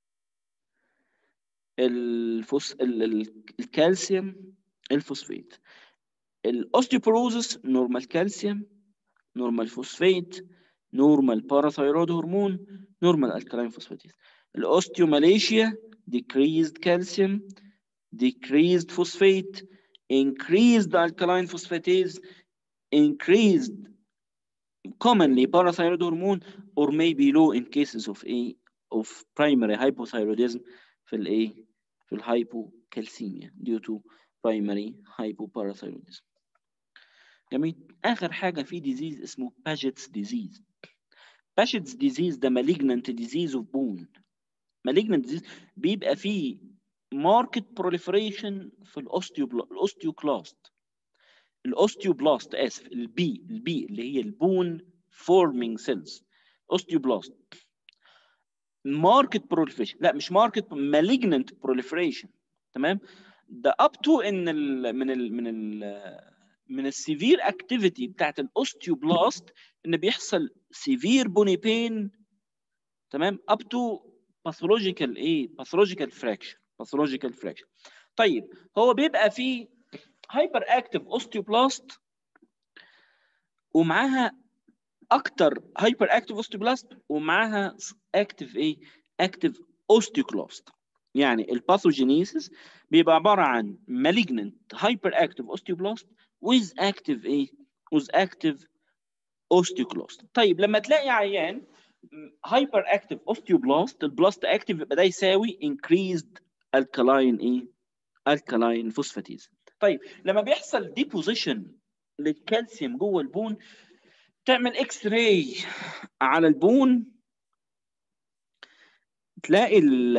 الفوس ال... ال... الكالسيوم الفوسفات الاوستيوبروزس نورمال كالسيوم نورمال فوسفات نورمال باراثايرويد هرمون نورمال الكالاين فوسفاتيز الاوستيوماليشيا decreased calcium decreased phosphate increased alkaline phosphatase increased commonly parathyroid hormone or maybe low in cases of a of primary hypothyroidism في الايه في الهايبوكالسيميا due to primary hypoparathyroidism جميل اخر حاجه في ديزيز اسمه باجيتس ديزيز باجيتس ديزيز ده malignant disease of bone malignant disease بيبقى فيه market proliferation في الاوستيوكلاست الاوستيوبلاست اسف البي البي اللي هي البون فورمينج سيلز اوستيوبلاست ماركت proliferation لا مش ماركت malignant proliferation تمام ده اب تو ان ال من ال من ال من السيفير اكتيفيتي بتاعت الاوستيوبلاست ان بيحصل سيفير بوني بين تمام اب تو باثولوجيكال ايه باثولوجيكال فراكشر باثولوجيكال فراكشر طيب هو بيبقى فيه هايبر اكتيف اوستيوبلاست ومعاها اكتر هايبر اكتيف اوستيوبلاست ومعاها اكتيف ايه اكتيف اوستيوكلاست يعني الباثوجينيسيس بيبقى عباره عن malignant hyperactive osteoblast with active ايه with active osteoclast طيب لما تلاقي عيان هايبر اكتيف اوستيوبلاست البلاست اكتيف يبقى ده يساوي increased alkaline ايه alkaline phosphatase طيب لما بيحصل ديبوزيشن للكالسيوم جوه البون تعمل اكس راي على البون تلاقي ال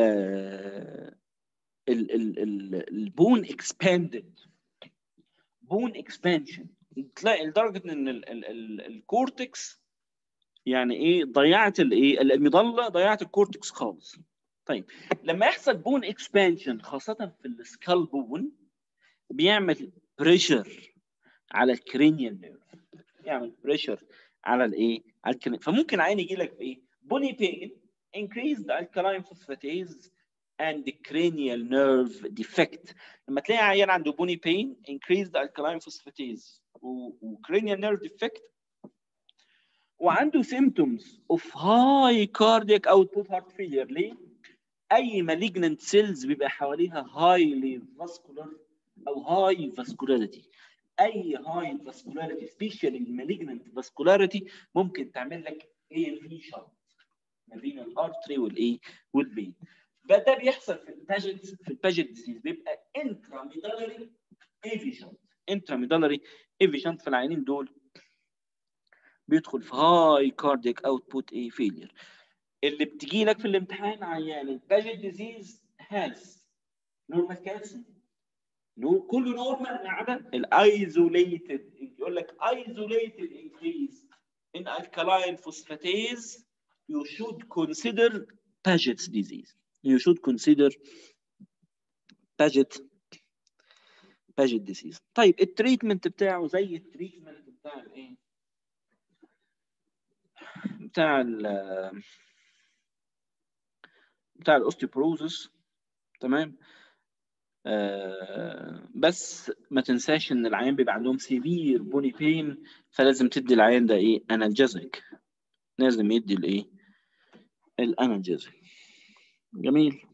ال ال ال البون اكسباندد بون اكسبانشن تلاقي لدرجه ان ال ال ال الكورتكس يعني ايه ضيعت الايه المظله ضيعت الكورتكس خالص طيب لما يحصل بون اكسبانشن خاصه في السكال بون بيعمل بريشر على الكرينيال نيرف يعمل بريشر على الايه على الكرينيال فممكن عين يجي لك بايه بوني بين increased alkaline phosphatase and cranial nerve defect لما تلاقي عيان عنده بوني بين increased alkaline phosphatase وcranial nerve defect وعنده symptoms of high cardiac output heart failure ليه؟ أي malignant cells بيبقى حواليها highly vascular أو high vascularity أي high vascularity especially malignant vascularity ممكن تعمل لك AV shot ما بين الارتري والايه والفين ده بيحصل في الباجيت في الباجيت ديزيز بيبقى انتراميدالري ايفيشنت انتراميدالري ايفيشنت في العينين دول بيدخل في هاي كاردياك اوتبوت ايه فيلير اللي بتجي لك في الامتحان عيان الباجيت ديزيز هاز نورمال كالسيوم نور كله نورمال ما عدا الايزوليتد يقول لك ايزوليتد انكريز in alkaline phosphatase you should consider Paget's disease. You should consider Paget Paget disease. طيب التريتمنت بتاعه زي التريتمنت بتاع الايه؟ بتاع ال بتاع الاوستيوبروزس تمام؟ آه بس ما تنساش ان العيان بيبقى عندهم سيفير بوني بين فلازم تدي العيان ده ايه؟ انالجيزك لازم يدي الايه؟ الانالجيزك جميل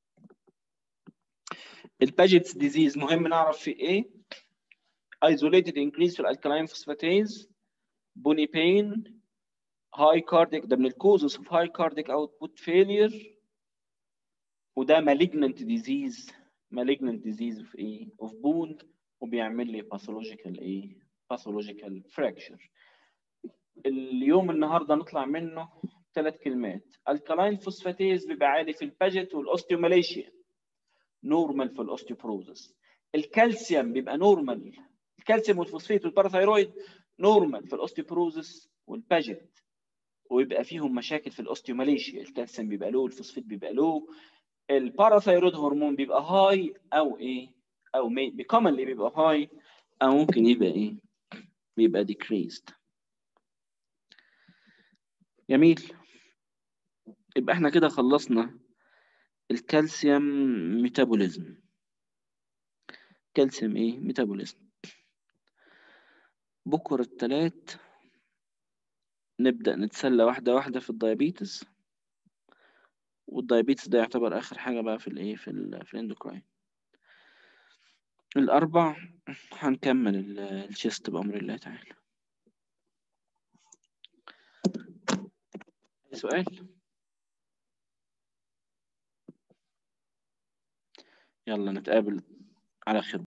الباجيتس ديزيز مهم نعرف في ايه isolated increase في الالكالاين فوسفاتيز بوني بين هاي كارديك ده من الكوزز اوف هاي كارديك اوتبوت فيلير وده malignant disease malignant disease في ايه of bone وبيعمل لي باثولوجيكال ايه باثولوجيكال fracture اليوم النهارده نطلع منه ثلاث كلمات الكلاين فوسفاتيز بيبقى عالي في الباجت والاوستيوماليشيا نورمال في الاوستيوبروزس الكالسيوم بيبقى نورمال الكالسيوم والفوسفيت والباراثايرويد نورمال في الاوستيوبروزس والباجت ويبقى فيهم مشاكل في الاوستيوماليشيا الكالسيوم بيبقى لو الفوسفيت بيبقى لو الباراثايرويد هرمون بيبقى هاي او ايه او كومنلي بيبقى هاي او ممكن يبقى ايه بيبقى decreased جميل يبقى احنا كده خلصنا الكالسيوم ميتابوليزم كالسيوم ايه ميتابوليزم بكرة التلات نبدأ نتسلى واحدة واحدة في الدايابيتس والدايابيتس ده يعتبر آخر حاجة بقى في الايه في ال في الاندوكراين الأربع هنكمل الشيست بأمر الله تعالى سؤال يلا نتقابل على خير